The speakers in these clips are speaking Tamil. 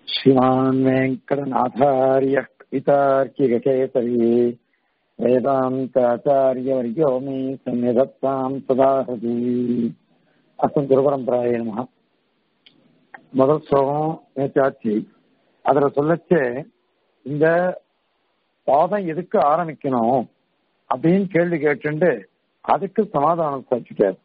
श्रीमान् वेङ्कटनाथार्यः कवितार्किककेसरी वेदान्ताचार्यवर्यो मे सन्निधत्ताम् सदाहति அஸ்மத் குருபரம்பராய நம முதல் ஸ்லோகம் நேற்றாச்சு அதுல சொல்லச்சு இந்த பாதம் எதுக்கு ஆரம்பிக்கணும் அப்படின்னு கேள்வி கேட்டுண்டு அதுக்கு சமாதானம் சாச்சிட்டார்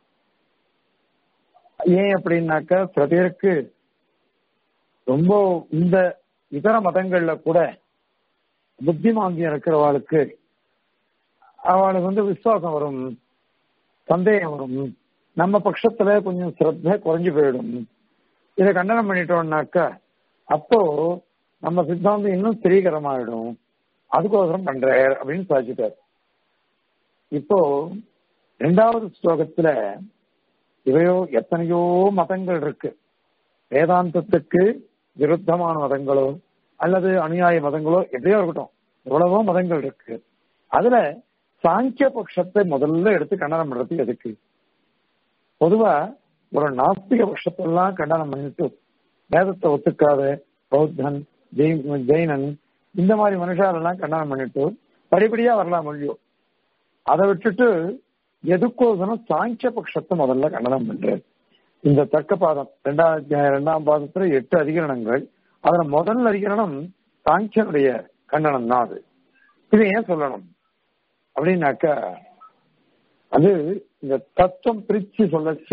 ஏன் அப்படின்னாக்கா சில பேருக்கு ரொம்ப இந்த இதர மதங்கள்ல கூட புத்திமாந்தியம் இருக்கிறவாளுக்கு அவளுக்கு வந்து விசுவாசம் வரும் சந்தேகம் வரும் நம்ம பட்சத்துல கொஞ்சம் சிரத்த குறைஞ்சு போயிடும் இதை கண்டனம் பண்ணிட்டோம்னாக்கா அப்போ நம்ம சித்தாந்தம் இன்னும் ஸ்திரீகரமாயிடும் அதுக்கோசரம் பண்றார் அப்படின்னு சாதிச்சுட்டார் இப்போ ரெண்டாவது ஸ்லோகத்துல இவையோ எத்தனையோ மதங்கள் இருக்கு வேதாந்தத்துக்கு விருத்தமான மதங்களோ அல்லது அநியாய மதங்களோ எப்படியோ இருக்கட்டும் எவ்வளவோ மதங்கள் இருக்கு அதுல சாங்கிய பட்சத்தை முதல்ல எடுத்து கண்டனம் பண்றது எதுக்கு பொதுவா ஒரு நாஸ்திக பட்சத்தெல்லாம் கண்டனம் பண்ணிட்டு வேதத்தை ஒத்துக்காத பௌத்தன் ஜெயினன் இந்த மாதிரி மனுஷாரெல்லாம் கண்டனம் பண்ணிட்டு படிப்படியா வரலாம் மொழியோ அதை விட்டுட்டு எதுக்கோசனம் சாங்கிய பட்சத்தை முதல்ல கண்டனம் பண்றாரு இந்த தர்க்க பாதம் ரெண்டாம் ரெண்டாம் பாதத்துல எட்டு அதிகரணங்கள் அதுல முதல் அதிகரணம் சாங்கியனுடைய கண்டனம் தான் அது இது ஏன் சொல்லணும் அப்படின்னாக்கா அது இந்த தத்துவம் பிரிச்சு சொல்லச்ச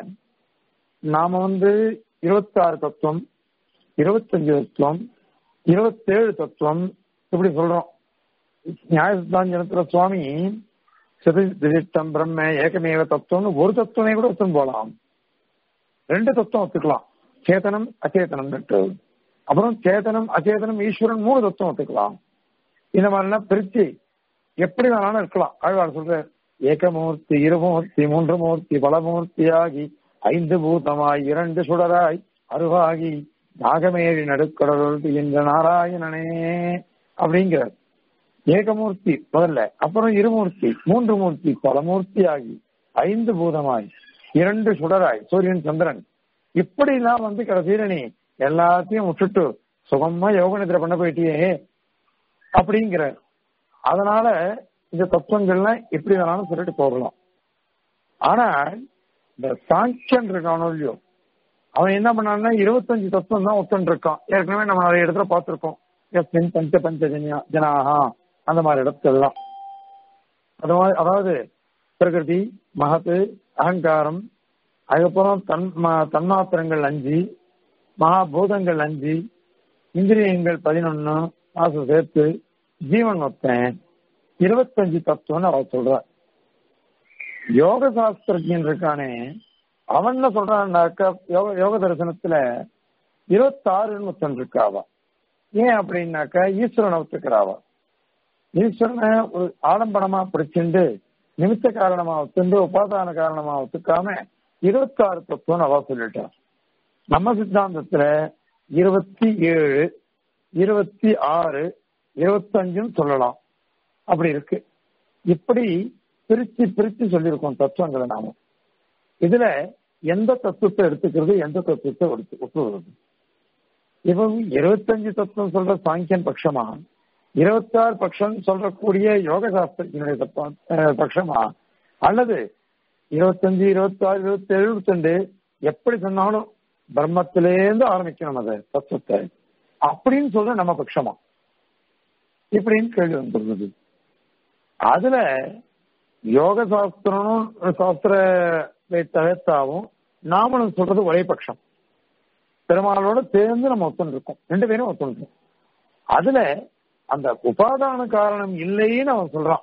நாம வந்து இருபத்தாறு தத்துவம் இருபத்தஞ்சு தத்துவம் இருபத்தேழு தத்துவம் இப்படி சொல்றோம் நியாய சித்தாந்தனத்துல சுவாமி சதிதிட்டம் பிரம்ம ஏகமேவ தத்துவம்னு ஒரு தத்துவமே கூட ஒத்துன்னு போலாம் ரெண்டு தத்துவம் ஒத்துக்கலாம் சேதனம் அச்சேதனம் அப்புறம் சேதனம் அச்சேதனம் ஈஸ்வரன் மூணு தத்துவம் ஒத்துக்கலாம் இந்த மாதிரிலாம் பிரிச்சு எப்படி வேணாலும் இருக்கலாம் ஆழ்வார் சொல்ற ஏகமூர்த்தி இருமூர்த்தி மூன்று மூர்த்தி பலமூர்த்தியாகி ஐந்து பூதமாய் இரண்டு சுடராய் அருவாகி நாகமேறி நடுக்கடல் என்ற நாராயணனே அப்படிங்கிறார் ஏகமூர்த்தி முதல்ல அப்புறம் இருமூர்த்தி மூன்று மூர்த்தி பலமூர்த்தி ஆகி ஐந்து பூதமாய் இரண்டு சுடராய் சூரியன் சந்திரன் இப்படி எல்லாம் வந்து கடைசியில நீ எல்லாத்தையும் விட்டுட்டு சுகமா யோக நிதிரை பண்ண போயிட்டியே அப்படிங்கிற அதனால இந்த தத்துவங்கள்லாம் எப்படி வேணாலும் சொல்லிட்டு போகலாம் ஆனா இந்த சாங்கியன் இருக்கானோ இல்லையோ அவன் என்ன பண்ணான்னா இருபத்தஞ்சு தத்துவம் தான் ஒத்துன்னு இருக்கான் ஏற்கனவே நம்ம நிறைய இடத்துல பார்த்திருக்கோம் எஸ்மின் பஞ்ச பஞ்ச ஜனாகா அந்த மாதிரி இடத்துலாம் அது மாதிரி அதாவது பிரகிருதி மகத்து அகங்காரம் அதுக்கப்புறம் தன் தன்மாத்திரங்கள் அஞ்சு மகாபூதங்கள் அஞ்சு இந்திரியங்கள் பதினொன்னு மாசம் சேர்த்து ஜீவன் மொத்தம் இருபத்தஞ்சு தத்துவம்னு அவ சொல்ற யோக சாஸ்திரஜன் இருக்கானே அவன் என்ன சொல்றான்னாக்கா யோக யோக தரிசனத்துல இருபத்தாறுன்னு ஒருத்தன் இருக்காவா ஏன் அப்படின்னாக்கா ஈஸ்வரனை ஒத்துக்கிறாவா ஈஸ்வரனை ஒரு ஆடம்பரமா பிடிச்சிண்டு நிமித்த காரணமா ஒத்துண்டு உபாதான காரணமா ஒத்துக்காம இருபத்தாறு தத்துவம் அவ சொல்லிட்டான் நம்ம சித்தாந்தத்துல இருபத்தி ஏழு இருபத்தி ஆறு இருபத்தஞ்சுன்னு சொல்லலாம் அப்படி இருக்கு இப்படி பிரிச்சு பிரிச்சு சொல்லியிருக்கோம் தத்துவங்களை நாம இதுல எந்த தத்துவத்தை எடுத்துக்கிறது எந்த தத்துவத்தை ஒப்புவது இவங்க இருபத்தஞ்சு தத்துவம் சொல்ற சாங்கியன் பட்சமா இருபத்தாறு பட்சம் சொல்றக்கூடிய யோக சாஸ்திரத்தினுடைய பட்சமா அல்லது இருபத்தஞ்சு இருபத்தாறு இருபத்தி ஏழு இருபத்தெண்டு எப்படி சொன்னாலும் பிரம்மத்திலேருந்து ஆரம்பிக்கணும் அதை தத்துவத்தை அப்படின்னு சொல்ற நம்ம பட்சமா இப்படின்னு கேள்வி வந்துருந்தது அதுல யோக சாஸ்திரமும் சாஸ்திர தவிர்த்தாவும் நாமளும் சொல்றது ஒரே பட்சம் பெருமாளோட சேர்ந்து நம்ம ஒத்துன்னு இருக்கோம் ரெண்டு பேரும் ஒத்துன்னு அதுல அந்த உபாதான காரணம் இல்லைன்னு அவன் சொல்றான்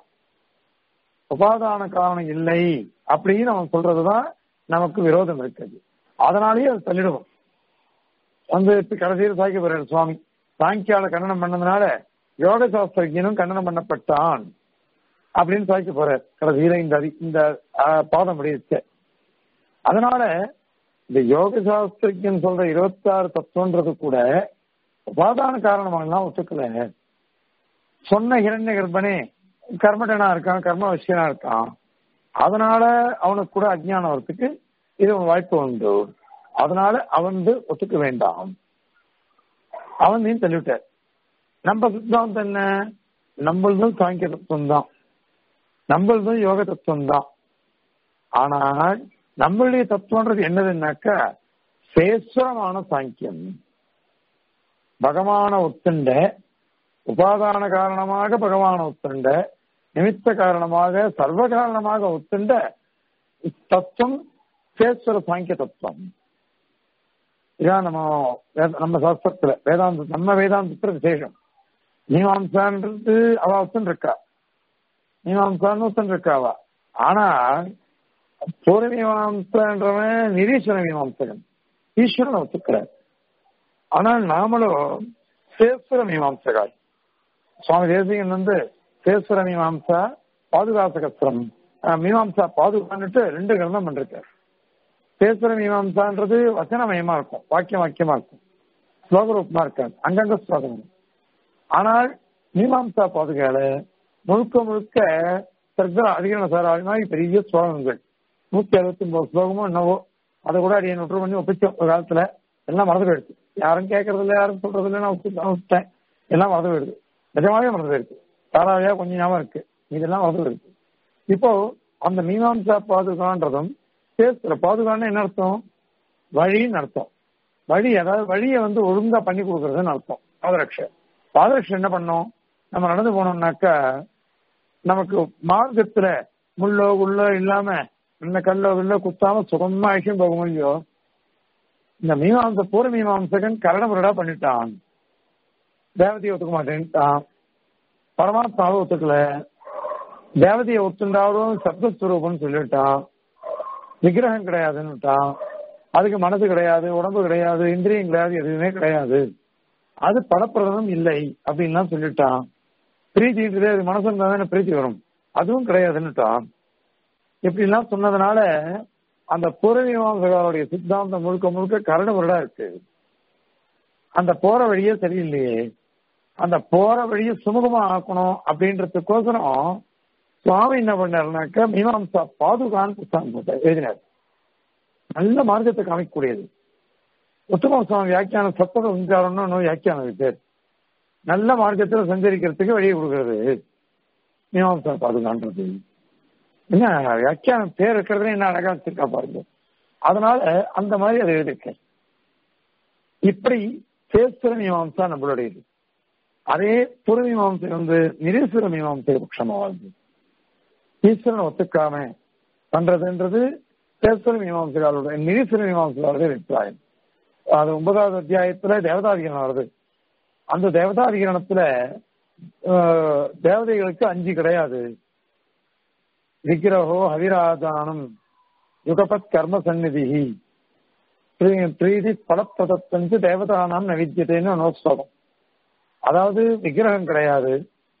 உபாதான காரணம் இல்லை அப்படின்னு அவன் சொல்றதுதான் நமக்கு விரோதம் இருக்குது அதனாலேயே அது தள்ளிடுவோம் வந்து கடைசியில் சாய்க்க போறாரு சுவாமி சாங்கியால கண்டனம் பண்ணதுனால யோக சாஸ்திரஜனும் கண்டனம் பண்ணப்பட்டான் அப்படின்னு சாய்க்க போறார் கடைசியில இந்த இந்த பாதம் முடிச்சு அதனால இந்த யோக சாஸ்திரஜன் சொல்ற இருபத்தாறு தத்துவன்றது கூட உபாதான காரணமாக ஒத்துக்கல சொன்ன இரண்ய கர்ப்பனே கர்மடனா இருக்கான் கர்ம விஷயனா இருக்கான் அதனால அவனுக்கு கூட அஜ்ஞானம் வரத்துக்கு இது வாய்ப்பு உண்டு அதனால அவன் ஒத்துக்க வேண்டாம் அவனையும் தள்ளிவிட்டார் நம்ம சித்தாந்தம் என்ன நம்மளதும் சாங்கிய தத்துவம் தான் நம்மளதும் யோக தத்துவம் தான் ஆனால் நம்மளுடைய தத்துவன்றது என்னதுன்னாக்கா சேஸ்வரமான சாங்கியம் பகவான ஒத்துண்ட உபாதான காரணமாக பகவான ஒத்துண்ட நிமித்த காரணமாக சர்வ காரணமாக ஒத்துண்ட தத்துவம் சேஸ்வர சாங்கிய தத்துவம் இதான் நம்ம வேத- நம்ம சாஸ்திரத்துல வேதாந்த நம்ம வேதாந்தத்துல விசேஷம் மீமாம்சான்றது அவ ஒத்துன்னு இருக்கா மீமாம்சான்னு ஒத்துன்னு இருக்கா அவ ஆனா பூர்வ மீமாம்சன்றவன் நிரீஸ்வர மீமாம்சகன் ஈஸ்வரனை ஒத்துக்கிறார் ஆனால் நாமளும் சேஸ்வர மீமாம்சகாய் சுவாமி தேசிகன் வந்து சேஸ்வர மீமாம்சா பாதுகாசகஸ்திரம் அஹ், மீமாம்சா பாதுகான்னுட்டு ரெண்டு கிரந்தம் பண்ணிருக்கார் சேஸ்வர மீமாம்சான்றது வச்சனமயமா இருக்கும் வாக்கியம் வாக்கியமா இருக்கும் ஸ்லோக ரூபமா இருக்காது அங்கங்க ஸ்லோகம் இருக்கும். ஆனால் மீமாம்சா பாதுகால முழுக்க முழுக்க சர்க்கர அதிகரண சார் மாதிரி பெரிய ஸ்லோகங்கள் நூத்தி அறுபத்தி ஒன்பது ஸ்லோகமோ என்னவோ அதை கூட அடியை நொற்று பண்ணி ஒப்பிச்சோம் ஒரு காலத்துல எல்லாம் மறந்து போயிடுச்சு யாரும் கேட்கறது இல்லை யாரும் சொல்றது இல்லை நான் ஒப்பு- நான் விட்டேன் எல்லாம் மறந்து போயிடுது நிஜமாவே மறந்து போயிடுச்சு தாராவியா கொஞ்சம் ஞாபகம் இருக்கு இதெல்லாம் மறந்து போயிடுச்சு இப்போ அந்த மீமாம்சா பாதுகான்றதும் சேஸ்திர பாதுகான்னு என்ன அர்த்தம் வழின்னு அர்த்தம் வழி அதாவது வழியை வந்து ஒழுங்கா பண்ணி கொடுக்கறதுன்னு அர்த்தம் பாதரட்ச பாதரட்ச என்ன பண்ணோம் நம்ம நடந்து போனோம்னாக்கா நமக்கு மார்க்கத்துல முள்ளோ உள்ளோ இல்லாம இந்த கல்லோ வில்லோ குத்தாம சுகமா ஆயிடுச்சும் போக முடியும் இந்த மீமாம்ச பூர்வ மீமாம்சகன் கரணபுரடா பண்ணிட்டான் தேவதையை ஒத்துக்க மாட்டேன்ட்டான் பரமாத்மாவை ஒத்துக்கல தேவதையை ஒத்துண்டாலும் சப்தஸ்வரூபம்னு சொல்லிட்டான் விக்கிரகம் கிடையாதுன்னுட்டான் அதுக்கு மனசு கிடையாது உடம்பு கிடையாது இந்திரியம் கிடையாது எதுவுமே கிடையாது அது படப்பிரதம் இல்லை அப்படின்லாம் சொல்லிட்டான் பிரீத்தின்றது அது மனசு இருந்தா தானே பிரீத்தி வரும் அதுவும் கிடையாதுன்னுட்டான் இப்படிலாம் சொன்னதுனால அந்த பூர்வீமாசகாருடைய சித்தாந்தம் முழுக்க முழுக்க கரடு முரடா இருக்கு அந்த போற வழியே சரியில்லையே அந்த போற வழியை சுமூகமா ஆக்கணும் அப்படின்றதுக்கோசரம் சுவாமி என்ன பண்ணாருனாக்க மீமாம்சா பாதுகான்னு புத்தகம் போட்டார் எழுதினார் நல்ல மார்க்கத்தை காமிக்கக்கூடியது உத்தம சுவாமி வியாக்கியானம் சத்தத உஞ்சாரம்னு ஒண்ணு வியாக்கியானம் இது பேர் நல்ல மார்க்கத்துல சஞ்சரிக்கிறதுக்கு வழியை கொடுக்கறது மீமாம்சா பாதுகான்றது என்ன வியாக்கியானம் பேர் இருக்கிறதுல என்ன அழகா வச்சிருக்கா பாருங்க அதனால அந்த மாதிரி அதை எழுதியிருக்கேன் இப்படி சேஸ்வர மீமாம்சா நம்மளுடையது அதே புற மீமாம்சை வந்து நிரீஸ்வர மீமாம்சை பட்சமா வாழ்ந்து ஈஸ்வரனை ஒத்துக்காம பண்றதுன்றது சேஸ்வர மீமாம்சகாரோட நிரீஸ்வர மீமாம்சகாரோட அபிப்பிராயம் அது ஒன்பதாவது அத்தியாயத்துல தேவதாதிகரணம் வருது அந்த தேவதாதிகரணத்துல ஆஹ், தேவதைகளுக்கு அஞ்சு கிடையாது விக்கிரகோ ஹவிராதானம் யுகபத் கர்ம சந்நிதி பிரீதி பலப்பிரதத்தஞ்சு தேவதானாம் நவித்தியத்தைன்னு ஒரு ஸ்லோகம் அதாவது விக்கிரகம் கிடையாது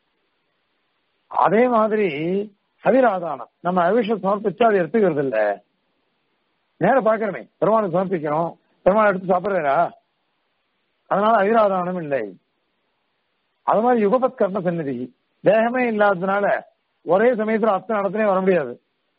அதே மாதிரி ஹவிராதானம் நம்ம அபிஷேகம் சமர்ப்பிச்சா அதை எடுத்துக்கிறது இல்ல நேர பாக்கிறமே பெருமாளுக்கு சமர்ப்பிக்கிறோம் பெருமாள் எடுத்து சாப்பிடுறா அதனால அவிராதானம் இல்லை அது மாதிரி யுகபத் கர்ம சந்நிதி தேகமே இல்லாததுனால ஒரே சமயத்துல அத்தனை இடத்துலயும் வர முடியாது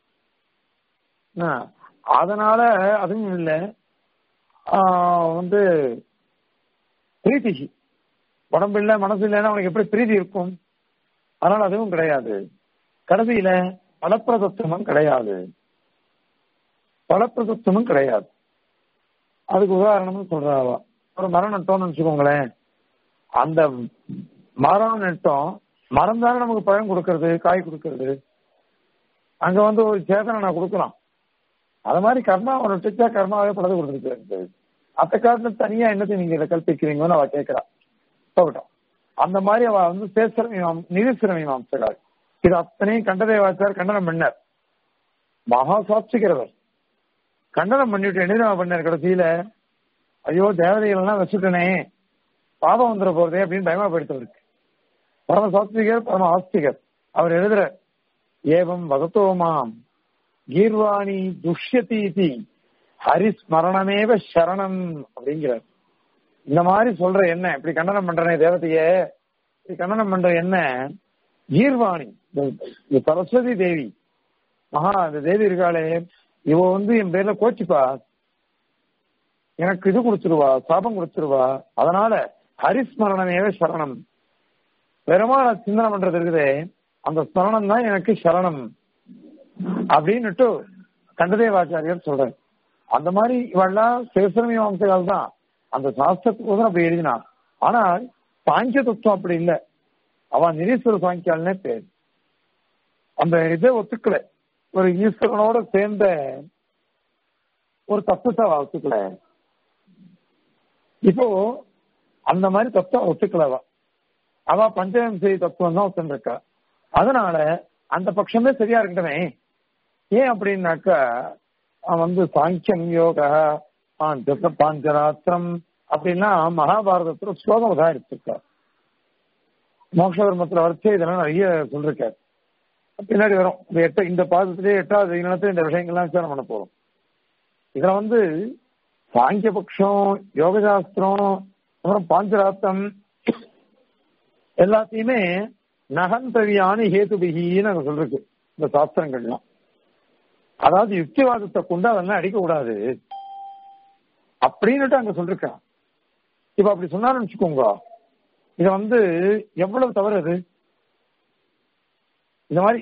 ஆ, அதனால அதுவும் இல்லை வந்து பிரீத்தி உடம்பு இல்லை மனசு இல்லைன்னா அவனுக்கு எப்படி பிரீதி இருக்கும் அதனால அதுவும் கிடையாது கடைசியில பலப்பிரதத்துவமும் கிடையாது பலப்பிரதத்துவமும் கிடையாது அதுக்கு உதாரணம்னு சொல்றாவா ஒரு மரம் நட்டோம்னு வச்சுக்கோங்களேன் அந்த மரம் நட்டோம் மரம் தானே நமக்கு பழம் கொடுக்கறது காய் கொடுக்கறது அங்க வந்து ஒரு சேதனை நான் கொடுக்கலாம் அது மாதிரி கர்மா ஒரு நட்டுச்சா கர்மாவே பழது கொடுத்துருக்கு அந்த காலத்துல தனியா என்னத்தை நீங்க இதை கல்பிக்கிறீங்கன்னு அவ கேட்கிறா போகட்டும் அந்த மாதிரி அவ வந்து சேஸ்வர மீமாம் நிரீஸ்வர மீமாம்சகார் இது அத்தனையும் கண்டதேவாச்சார் கண்டனம் பண்ணார் மகா சாட்சிக்கிறவர் கண்டனம் பண்ணிட்டு என்ன பண்ணார் கடைசியில ஐயோ தேவதைகள் எல்லாம் வச்சுட்டனே பாபம் வந்துட போறதே அப்படின்னு பயமா போயிடுத்தவருக்கு பரம சாத்விகர் பரம ஆஸ்திகர் அவர் எழுதுற ஏவம் வதத்தோமாம் கீர்வாணி துஷ்யதி இதி ஹரிஸ்மரணமேவ சரணம் அப்படிங்கிறார் இந்த மாதிரி சொல்ற என்ன இப்படி கண்டனம் பண்றனே தேவதைய இப்படி கண்டனம் பண்ற என்ன கீர்வாணி இந்த சரஸ்வதி தேவி மகா அந்த தேவி இருக்காளே இவ வந்து என் பேர்ல கோச்சிப்பா எனக்கு இது கொடுத்துருவா சாபம் கொடுத்துருவா அதனால ஹரிஸ்மரணமேவ சரணம் பெருமான சிந்தனை பண்றது இருக்குதே அந்த ஸ்மரணம் தான் எனக்கு சரணம் அப்படின்னுட்டு கண்டதேவாச்சாரியர் சொல்றாரு அந்த மாதிரி இவெல்லாம் சிவசிரமீமாம்சகால் தான் அந்த சாஸ்திரத்துக்கு அப்படி எழுதினான் ஆனால் சாங்கிய தத்துவம் அப்படி இல்லை அவன் நிரீஸ்வர சாங்கியால்னே பேர் அந்த இதை ஒத்துக்கல ஒரு ஈஸ்வரனோட சேர்ந்த ஒரு தத்துவத்தை அவ ஒத்துக்கல இப்போ அந்த மாதிரி தத்துவம் ஒத்துக்கலவா அவ பஞ்சவம்சை தத்துவம் தான் ஒத்துருக்கா அதனால அந்த பட்சமே சரியா இருக்கட்டமே ஏன் அப்படின்னாக்கா அவன் வந்து சாங்கியம் யோக பாஞ்சராத்திரம் அப்படின்னா மகாபாரதத்துல ஸ்லோகம் உதாரிச்சிருக்கார் மோட்ச தர்மத்துல வரைச்சே இதெல்லாம் நிறைய சொல்லிருக்காரு பின்னாடி வரும் இந்த எட்ட இந்த பாதத்திலே எட்டாவது இனத்துல இந்த விஷயங்கள்லாம் விசாரம் பண்ண போறோம் இதுல வந்து சாங்கிய பட்சம் யோக சாஸ்திரம் அப்புறம் பாஞ்சராத்தம் எல்லாத்தையுமே நகந்தவியான ஹேதுபிகின்னு அங்க சொல்றது இந்த சாஸ்திரங்கள்லாம் அதாவது யுக்திவாதத்தை கொண்டு அதெல்லாம் அடிக்க கூடாது அப்படின்னுட்டு அங்க சொல்லிருக்கான் இப்ப அப்படி சொன்னாருன்னு வச்சுக்கோங்க இது வந்து எவ்வளவு தவறு அது இந்த மாதிரி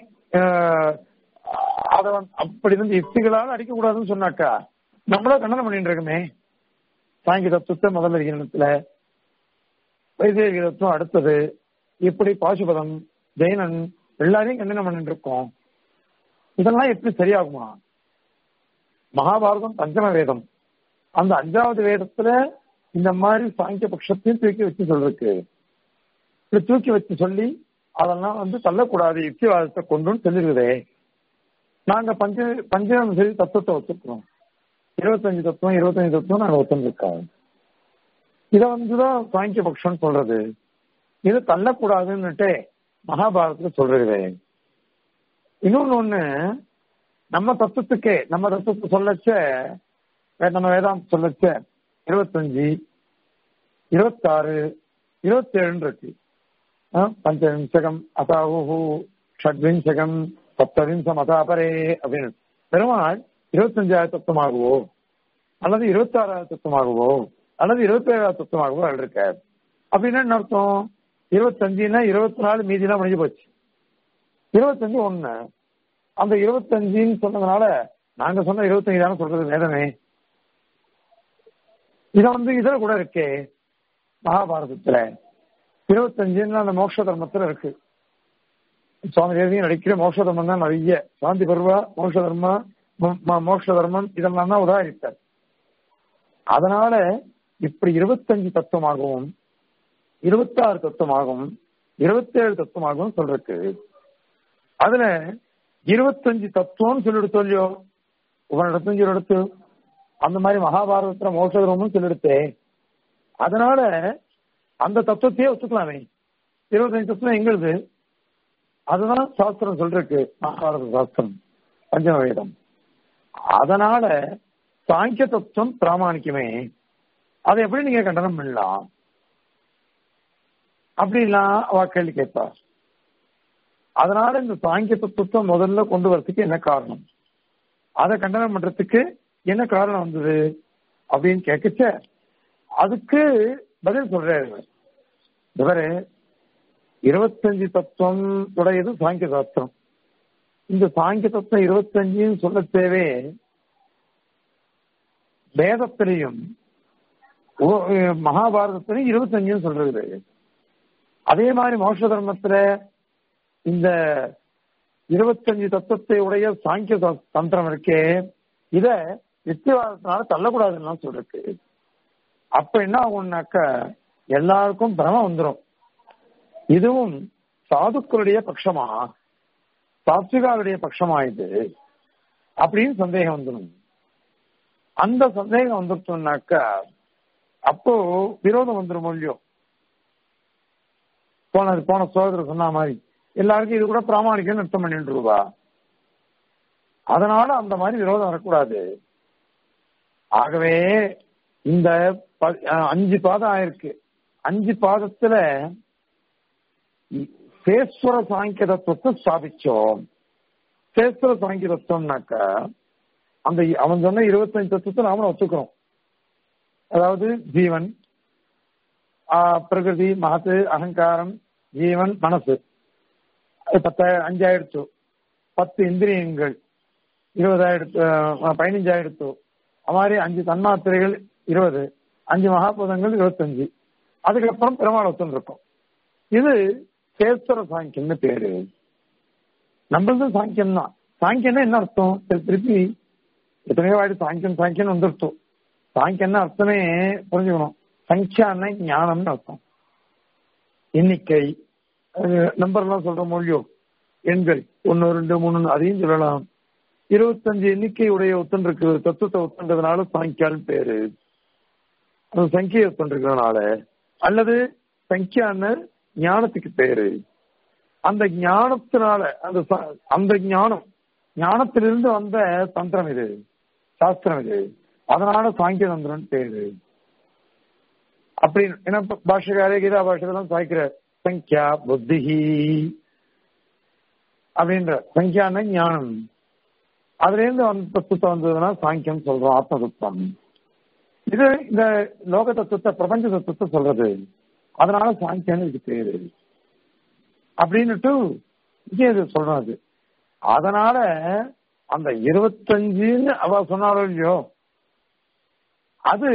அதை அப்படி வந்து யுக்திகளால் அடிக்க கூடாதுன்னு சொன்னாக்கா நம்மள கண்டனம் பண்ணிட்டு இருக்கோமே சாங்கி தத்துவத்தை முதல்ல இனத்துல வைத்திய தத்துவம் அடுத்தது இப்படி பாசுபதம் ஜெயினன் எல்லாரையும் கண்டனம் பண்ணிட்டு இருக்கோம் இதெல்லாம் எப்படி சரியாகுமா மகாபாரதம் பஞ்சம வேதம் அந்த அஞ்சாவது வேதத்துல இந்த மாதிரி சாங்கிய பட்சத்தையும் தூக்கி வச்சு சொல்றதுக்கு இப்படி தூக்கி வச்சு சொல்லி அதெல்லாம் வந்து தள்ளக்கூடாது யுக்திவாதத்தை கொண்டுன்னு சொல்லிருக்குதே நாங்க பஞ்ச பஞ்சம் சரி தத்துவத்தை ஒத்துக்கிறோம் இருபத்தஞ்சு தத்துவம் இருபத்தஞ்சு தத்துவம் நாங்க ஒத்துருக்கோம் இதை வந்துதான் சாங்கிய பட்சம்னு சொல்றது இது தள்ளக்கூடாதுன்னுட்டு மகாபாரதத்துல சொல்றது இன்னொன்னு ஒண்ணு நம்ம தத்துவத்துக்கே நம்ம தத்துவத்தை சொல்லச்ச நம்ம வேதாந்த சொல்லச்ச இருபத்தஞ்சு இருபத்தாறு இருபத்தேழுன்னு இருக்கு பஞ்சவிம்சகம் அதாஹு ஷட்விம்சகம் சப்தவிம்சம் அதாபரே அப்படின்னு பெருமாள் இருபத்தஞ்சாயிரம் தத்துவமாகவோ அல்லது இருபத்தாறாயிரம் தத்துவமாகவோ அல்லது இருபத்தி ஏழாயிரம் தத்துவமாகவோ இருக்க அப்படின்னா என்ன அர்த்தம் இருபத்தஞ்சுன்னா இருபத்தி நாலு மீதிலாம் முடிஞ்சு போச்சு இருபத்தஞ்சு ஒண்ணு அந்த இருபத்தஞ்சுன்னு சொன்னதுனால நாங்க சொன்ன இருபத்தஞ்சு தானே சொல்றது வேதமே இத வந்து இதுல கூட இருக்கே மகாபாரதத்துல இருபத்தஞ்சுன்னு அந்த மோட்ச தர்மத்துல இருக்கு சுவாமி தேவியும் நடிக்கிற மோட்ச தர்மம் தான் நிறைய சாந்தி பருவா மோட்ச தர்மா மோட்ச தர்மம் இதெல்லாம் தான் உதாரித்தார் அதனால இப்படி இருபத்தஞ்சு தத்துவமாகவும் இருபத்தாறு தத்துவமாகவும் இருபத்தேழு தத்துவமாகவும் சொல்றதுக்கு அதுல இருபத்தஞ்சு தத்துவம் சொல்லிடுத்து இல்லையோ உபனிடத்தும் சொல்லிடுத்து அந்த மாதிரி மகாபாரதத்துல மோட்சதர்மமும் சொல்லிடுத்தே அதனால அந்த தத்துவத்தையே ஒத்துக்கலாமே இருபத்தஞ்சு தத்துவம் எங்களுது அதுதான் சாஸ்திரம் சொல்றதுக்கு மகாபாரத சாஸ்திரம் பஞ்சம வேதம் அதனால சாங்கிய தத்துவம் பிராமணிக்குமே அதை எப்படி நீங்க கண்டனம் பண்ணலாம் அப்படிலாம் அவ கேள்வி கேட்பா அதனால இந்த சாங்கிய தத்துவத்தை முதல்ல கொண்டு வரதுக்கு என்ன காரணம் அதை கண்டனம் பண்றதுக்கு என்ன காரணம் வந்தது அப்படின்னு கேட்கச்ச அதுக்கு பதில் சொல்றாரு இவரு இருபத்தஞ்சு தத்துவம் உடையது சாங்கிய சாஸ்திரம் இந்த சாங்கிய தத்துவம் இருபத்தஞ்சுன்னு சொல்ல தேவே வேதத்திலையும் மகாபாரதத்திலையும் இருபத்தஞ்சுன்னு சொல்றது அதே மாதிரி மோட்ச தர்மத்துல இந்த இருபத்தஞ்சு தத்துவத்தை உடைய சாங்கிய தந்திரம் இருக்கே இத யுக்திவாதத்தினால தள்ளக்கூடாதுன்னு சொல்றது அப்ப என்ன ஆகும்னாக்க எல்லாருக்கும் பிரமம் வந்துடும் இதுவும் சாதுக்களுடைய பட்சமா சாத்விகாருடைய பட்சமா இது அப்படின்னு சந்தேகம் வந்துடும் அந்த சந்தேகம் வந்துட்டோம்னாக்க அப்போ விரோதம் வந்துடும் இல்லையோ போன போன சோதரர் சொன்ன மாதிரி எல்லாருக்கும் இது கூட பிராமணிக்கம் அர்த்தம் பண்ணிட்டு ரூபா அதனால அந்த மாதிரி விரோதம் வரக்கூடாது ஆகவே இந்த அஞ்சு பாதம் ஆயிருக்கு அஞ்சு பாதத்துல சேஸ்வர சாங்கிய தத்துவத்தை ஸ்தாபிச்சோம் சேஸ்வர சாங்கிய தத்துவம்னாக்கா அந்த அவன் சொன்ன இருபத்தஞ்சு தத்துவத்தை நாம ஒத்துக்கிறோம் அதாவது ஜீவன் ஆஹ், பிரகிருதி மகத்து அகங்காரம் ஜீவன் மனசு அது பத்தாயிரம் அஞ்சாயிரத்து பத்து இந்திரியங்கள் இருபதாயிரத்து ஆஹ், பதினஞ்சாயிரத்து அது மாதிரி அஞ்சு தன்மாத்திரைகள் இருபது அஞ்சு மகாபூதங்கள் இருபத்தஞ்சு அதுக்கப்புறம் பெருமாள் ஒத்துன்னு இருக்கும் இது சேஸ்வர சாங்கியம்னு பேரு நம்மளது சாங்கியம் தான் சாங்கியம்னா என்ன அர்த்தம் சரி, திருப்பி எத்தனையோ வாடி சாங்கியம் சாங்கியம் வந்துருத்தோம் சாங்கியம்னா அர்த்தமே புரிஞ்சுக்கணும் சங்கியான்னா ஞானம்னு அர்த்தம் எண்ணிக்கை நம்பர் எல்லாம் சொல்ற மொழியோ எண்கள் ஒன்னு ரெண்டு மூணு அதையும் சொல்லலாம் இருபத்தஞ்சு எண்ணிக்கை உடைய ஒத்தன் இருக்கு தத்துவத்தை ஒத்தன்றதுனால சாங்கியான்னு பேரு அது சங்கிய ஒத்தன் இருக்கிறதுனால அல்லது சங்கியான்னு ஞானத்துக்கு பேரு அந்த ஞானத்தினால அந்த ச- அந்த ஞானம் ஞானத்திலிருந்து வந்த தந்திரம் இது சாஸ்திரம் இது அதனால சாங்கிய தந்திரம் பேரு அப்படின்னு ஏன்னா இப்ப பாஷகாரே கீதா பாஷகெல்லாம் சாய்க்கிற சங்கியா புத்திஹி அப்படின்ற சங்கியான ஞானம் அதுல இருந்து வந்த தத்துவத்தை வந்ததுன்னா சாங்கியம் சொல்றோம் ஆத்ம தத்துவம் இது இந்த லோக தத்துவத்தை பிரபஞ்ச தத்துவத்தை சொல்றது அதனால சாங்கியான்னு இதுக்கு பேரு அப்படின்னுட்டு இங்கே இது சொல்றாரு அதனால அந்த இருபத்தஞ்சுன்னு அவ சொன்னாரோ இல்லையோ அது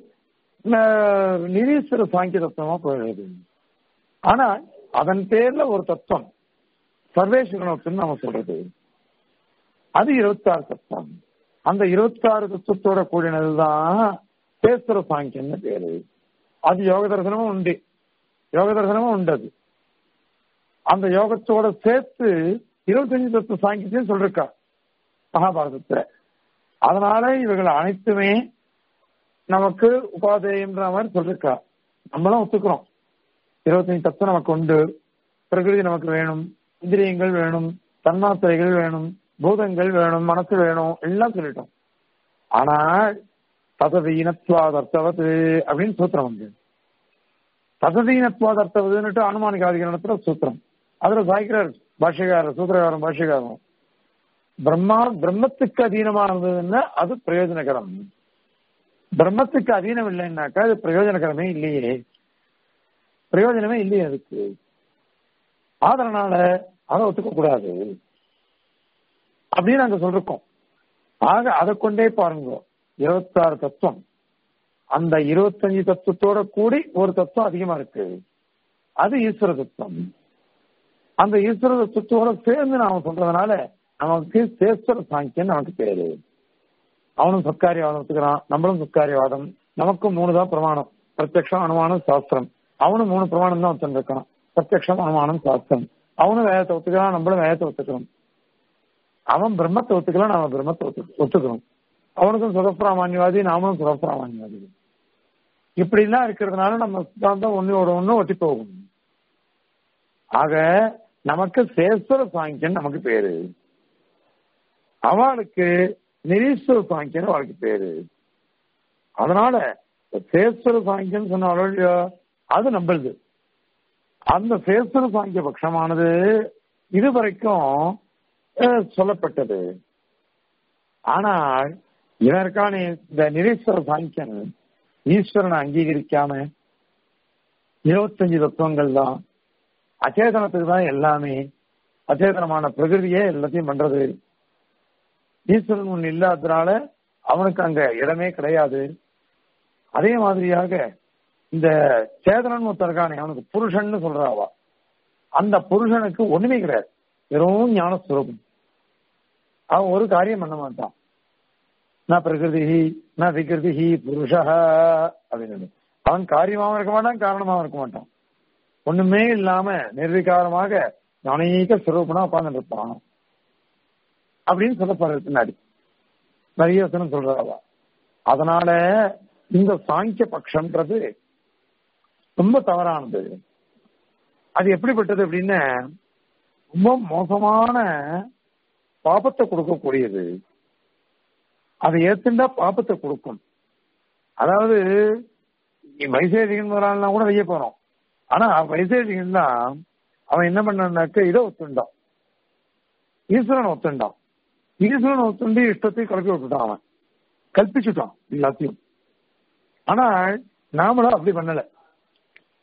ந- நிரீஸ்வர சாங்கிய தத்துவமா போயிடுது ஆனா அதன் பேர்ல ஒரு தத்துவம் சர்வேஸ்வரனத்துன்னு நம்ம சொல்றது அது இருபத்தாறு தத்துவம் அந்த இருபத்தாறு தத்துவத்தோட கூடினதுதான் சேஸ்வர சாங்கியம்னு பேரு அது யோக தரிசனமும் உண்டு யோக தரிசனமும் உண்டு அது அந்த யோகத்தோட சேர்த்து இருபத்தஞ்சு தத்துவ சாங்கியத்தையும் சொல்லிருக்கா மகாபாரதத்துல அதனால இவர்கள் அனைத்துமே நமக்கு உபாதேயம்ன்ற மாதிரி சொல்லிருக்கா நம்மளும் ஒத்துக்கிறோம் இருபத்தஞ்சு தத்துவம் நமக்கு உண்டு பிரகிருதி நமக்கு வேணும் இந்திரியங்கள் வேணும் தன்மாத்திரைகள் வேணும் பூதங்கள் வேணும் மனசு வேணும் எல்லாம் சொல்லிட்டோம் ஆனால் தததீனத்வாதர்த்தவது அப்படின்னு சூத்திரம் வந்து தததீனத்வாதர்த்தவதுன்னுட்டு அனுமானிகாதிகரணத்துல சூத்திரம் அதுல சாய்க்கிறார் பாஷ்யக்காரர் சூத்திரகாரன் பாஷ்யக்காரன் பிரம்மா பிரம்மத்துக்கு அதீனமா இருந்ததுன்னா அது பிரயோஜனகரம் பிரம்மத்துக்கு அதீனம் இல்லைன்னாக்கா அது பிரயோஜனகரமே இல்லையே பிரயோஜனமே இல்லையே அதுக்கு அதனால அதை ஒத்துக்க கூடாது அப்படின்னு நாங்க சொல்றோம் ஆக அதை கொண்டே பாருங்க இருபத்தாறு தத்துவம் அந்த இருபத்தஞ்சு தத்துவத்தோட கூடி ஒரு தத்துவம் அதிகமா இருக்கு அது ஈஸ்வர தத்துவம் அந்த ஈஸ்வர தத்துவத்தோட சேர்ந்து நாம சொல்றதுனால நமக்கு சேஸ்வர சாங்கியன் நமக்கு பேரு அவனும் சத்காரியவாதம் ஒத்துக்கிறான் நம்மளும் சத்காரியவாதம் நமக்கும் மூணு தான் பிரமாணம் பிரத்யக்ஷம் அனுமானம் சாஸ்திரம் அவனும் மூணு பிரமாணம் தான் ஒருத்தன் இருக்கான் பிரத்யக்ஷம் அனுமானம் சாஸ்திரம் அவனும் வேதத்தை ஒத்துக்கிறான் நம்மளும் வேதத்தை ஒத்துக்கிறோம் அவன் பிரம்மத்தை ஒத்துக்கலாம் நாம பிரம்மத்தை ஒத்து ஒத்துக்கிறோம் அவனுக்கும் சுகப்பிராமான்யவாதி நாமளும் சுகப்பிராமான்யவாதி இப்படி எல்லாம் இருக்கிறதுனால நம்ம சித்தாந்தம் ஒன்னோட ஒண்ணு ஒட்டி போகும் ஆக நமக்கு சேஸ்வர சாங்கியன் நமக்கு பேரு அவளுக்கு நிரீஸ்வர சாங்கியன் அவளுக்கு பேரு அதனால சேஸ்வர சாங்கியன் சொன்னாலும் இல்லையோ அது நம்பளுது அந்த சேஸ்வர சாங்கிய பட்சமானது இதுவரைக்கும் அஹ், சொல்லப்பட்டது ஆனால் இதற்கான இந்த நிரீஸ்வர சாங்கியன் ஈஸ்வரனை அங்கீகரிக்காம இருபத்தஞ்சு தத்துவங்கள் தான் அச்சேதனத்துக்கு தான் எல்லாமே அச்சேதனமான பிரகிருதியே எல்லாத்தையும் பண்றது ஈஸ்வரன் ஒண்ணு இல்லாததுனால அவனுக்கு அங்க இடமே கிடையாது அதே மாதிரியாக இந்த சேதனன் ஒருத்தருக்கானே அவனுக்கு புருஷன்னு சொல்றாவா அந்த புருஷனுக்கு ஒண்ணுமே கிடையாது வெறும் ஞானஸ்வரூபம் அவன் ஒரு காரியம் பண்ண மாட்டான் நான் பிரகிருதி நான் விகிருதி புருஷா அப்படின்னு அவன் காரியமாவும் இருக்க மாட்டான் காரணமாவும் இருக்க மாட்டான் ஒண்ணுமே இல்லாம நிர்விகாரமாக அநேக சுரூபனா உட்கார்ந்து இருப்பான் அப்படின்னு சொல்லப்படுறது பின்னாடி நிறைய வசனம் சொல்றாவா அதனால இந்த சாங்கிய பட்சம்ன்றது ரொம்ப தவறானது அது எப்படிப்பட்டது அப்படின்னு ரொம்ப மோசமான பாபத்தை கொடுக்கக்கூடியது அதை ஏத்துண்டா பாபத்தை கொடுக்கும் அதாவது வைசேஷிகன் முதலாளனா கூட வெய்ய போறோம் ஆனா வைசேஷிகன் தான் அவன் என்ன பண்ணாக்க இதை ஒத்துண்டான் ஈஸ்வரன் ஒத்துண்டான் ஈஸ்வரன் ஒத்துண்டு இஷ்டத்தையும் கலப்பி விட்டுட்டான் அவன் கல்பிச்சுட்டான் எல்லாத்தையும் ஆனால் நாமளும் அப்படி பண்ணல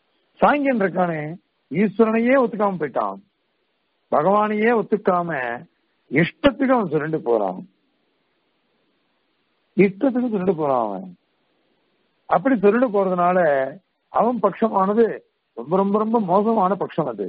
சாங்கியன் இருக்கானே ஈஸ்வரனையே ஒத்துக்காம போயிட்டான் பகவானையே ஒத்துக்காம இஷ்டத்துக்கு அவன் சுருண்டு போறான் இஷ்டத்துக்கு சுருண்டு போறான் அவன் அப்படி சுருண்டு போறதுனால அவன் பட்சமானது ரொம்ப ரொம்ப ரொம்ப மோசமான பட்சம் அது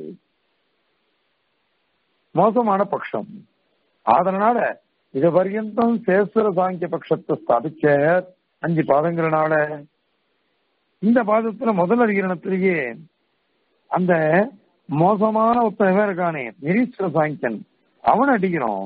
மோசமான பட்சம் அதனால இது பர்யந்தம் சேஸ்வர சாங்கிய பட்சத்தை ஸ்தாபிச்ச அஞ்சு பாதங்களனால இந்த பாதத்துல முதல் அதிகரணத்திலேயே அந்த மோசமான ஒருத்தன் இருக்கானே நிரீஸ்வர சாங்கியன் அவன் அடிக்கணும்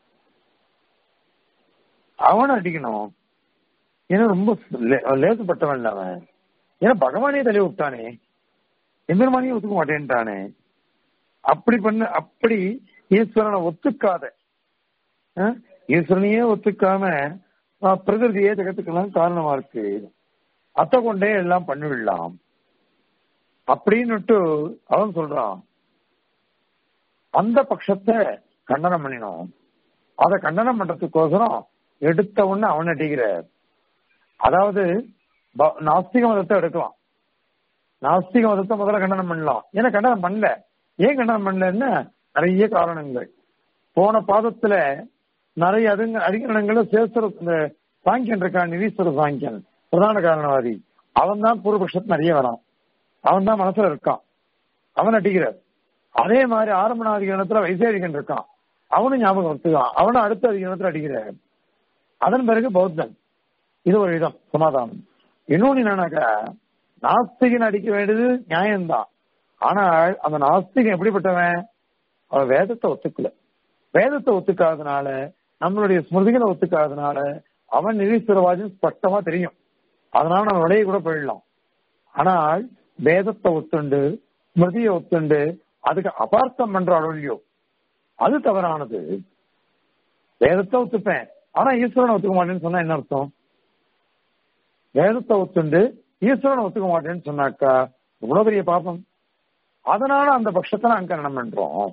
அவன் அடிக்கணும் ஏன்னா ரொம்ப லே- லேசுப்பட்டவன் இல்ல அவன் ஏன்னா பகவானே தள்ளி விட்டானே எம்பெருமானையும் ஒத்துக்க மாட்டேன்ட்டானே அப்படி பண்ண அப்படி ஈஸ்வரனை ஒத்துக்காத அஹ், ஈஸ்வரனையே ஒத்துக்காம அஹ், பிரகிருதியே ஜெகத்துக்கெல்லாம் காரணமா இருக்கு அத்தை கொண்டே எல்லாம் பண்ணிவிடலாம் அப்படின்னுட்டு அவன் சொல்றான் அந்த பட்சத்தை கண்டனம் பண்ணினோம் அதை கண்டனம் பண்றதுக்கோசரம் எடுத்த உடனே அவன் அடிக்கிறார் அதாவது ப- நாஸ்திக மதத்தை எடுக்கலாம் நாஸ்திக மதத்தை முதல்ல கண்டனம் பண்ணலாம் ஏன்னா கண்டனம் பண்ணல ஏன் கண்டனம் பண்ணலன்னா நிறைய காரணங்கள் போன பாதத்துல நிறைய அதுங்க அதிகரணங்கள சேஸ்வர இந்த சாங்கியன் இருக்கான் நிரீஸ்வர சாங்கியன் பிரதான காரணவாதி அவன் தான் பூர்வபக்ஷத்து நிறைய வரான் அவன் தான் மனசுல இருக்கான் அவன் அடிக்கிறார் அதே மாதிரி ஆரம்பண அதிகரணத்துல வைசேரிகன் இருக்கான் அவனும் ஞாபகம் வச்சுக்கான் அவனும் அடுத்த அதிகரணத்துல அடிக்கிறார் அதன் பிறகு பௌத்தன் இது ஒரு விதம் சமாதானம் இன்னொன்னு என்னன்னாக்கா நாஸ்திகன் அடிக்க வேண்டியது நியாயம்தான் ஆனால் அந்த நாஸ்திகன் எப்படிப்பட்டவன் அவன் வேதத்தை ஒத்துக்கல வேதத்தை ஒத்துக்காதனால நம்மளுடைய ஸ்மிருதிகளை ஒத்துக்காதனால அவன் நிரீஸ்வரவாதம் ஸ்பஷ்டமா தெரியும் அதனால நம்ம விலையை கூட போயிடலாம் ஆனால் வேதத்தை ஒத்துண்டு ஸ்மிருதியை ஒத்துண்டு அதுக்கு அபார்த்தம் பண்ற அளவிலையோ அது தவறானது வேதத்தை ஒத்துப்பேன் ஆனா ஈஸ்வரனை ஒத்துக்க மாட்டேன்னு சொன்னா என்ன அர்த்தம் வேதத்தை ஒத்துண்டு ஈஸ்வரனை ஒத்துக்க மாட்டேன்னு சொன்னாக்கா இவ்வளவு பெரிய பாப்பம் அதனால அந்த பட்சத்தை நான் கண்டனம் பண்றோம்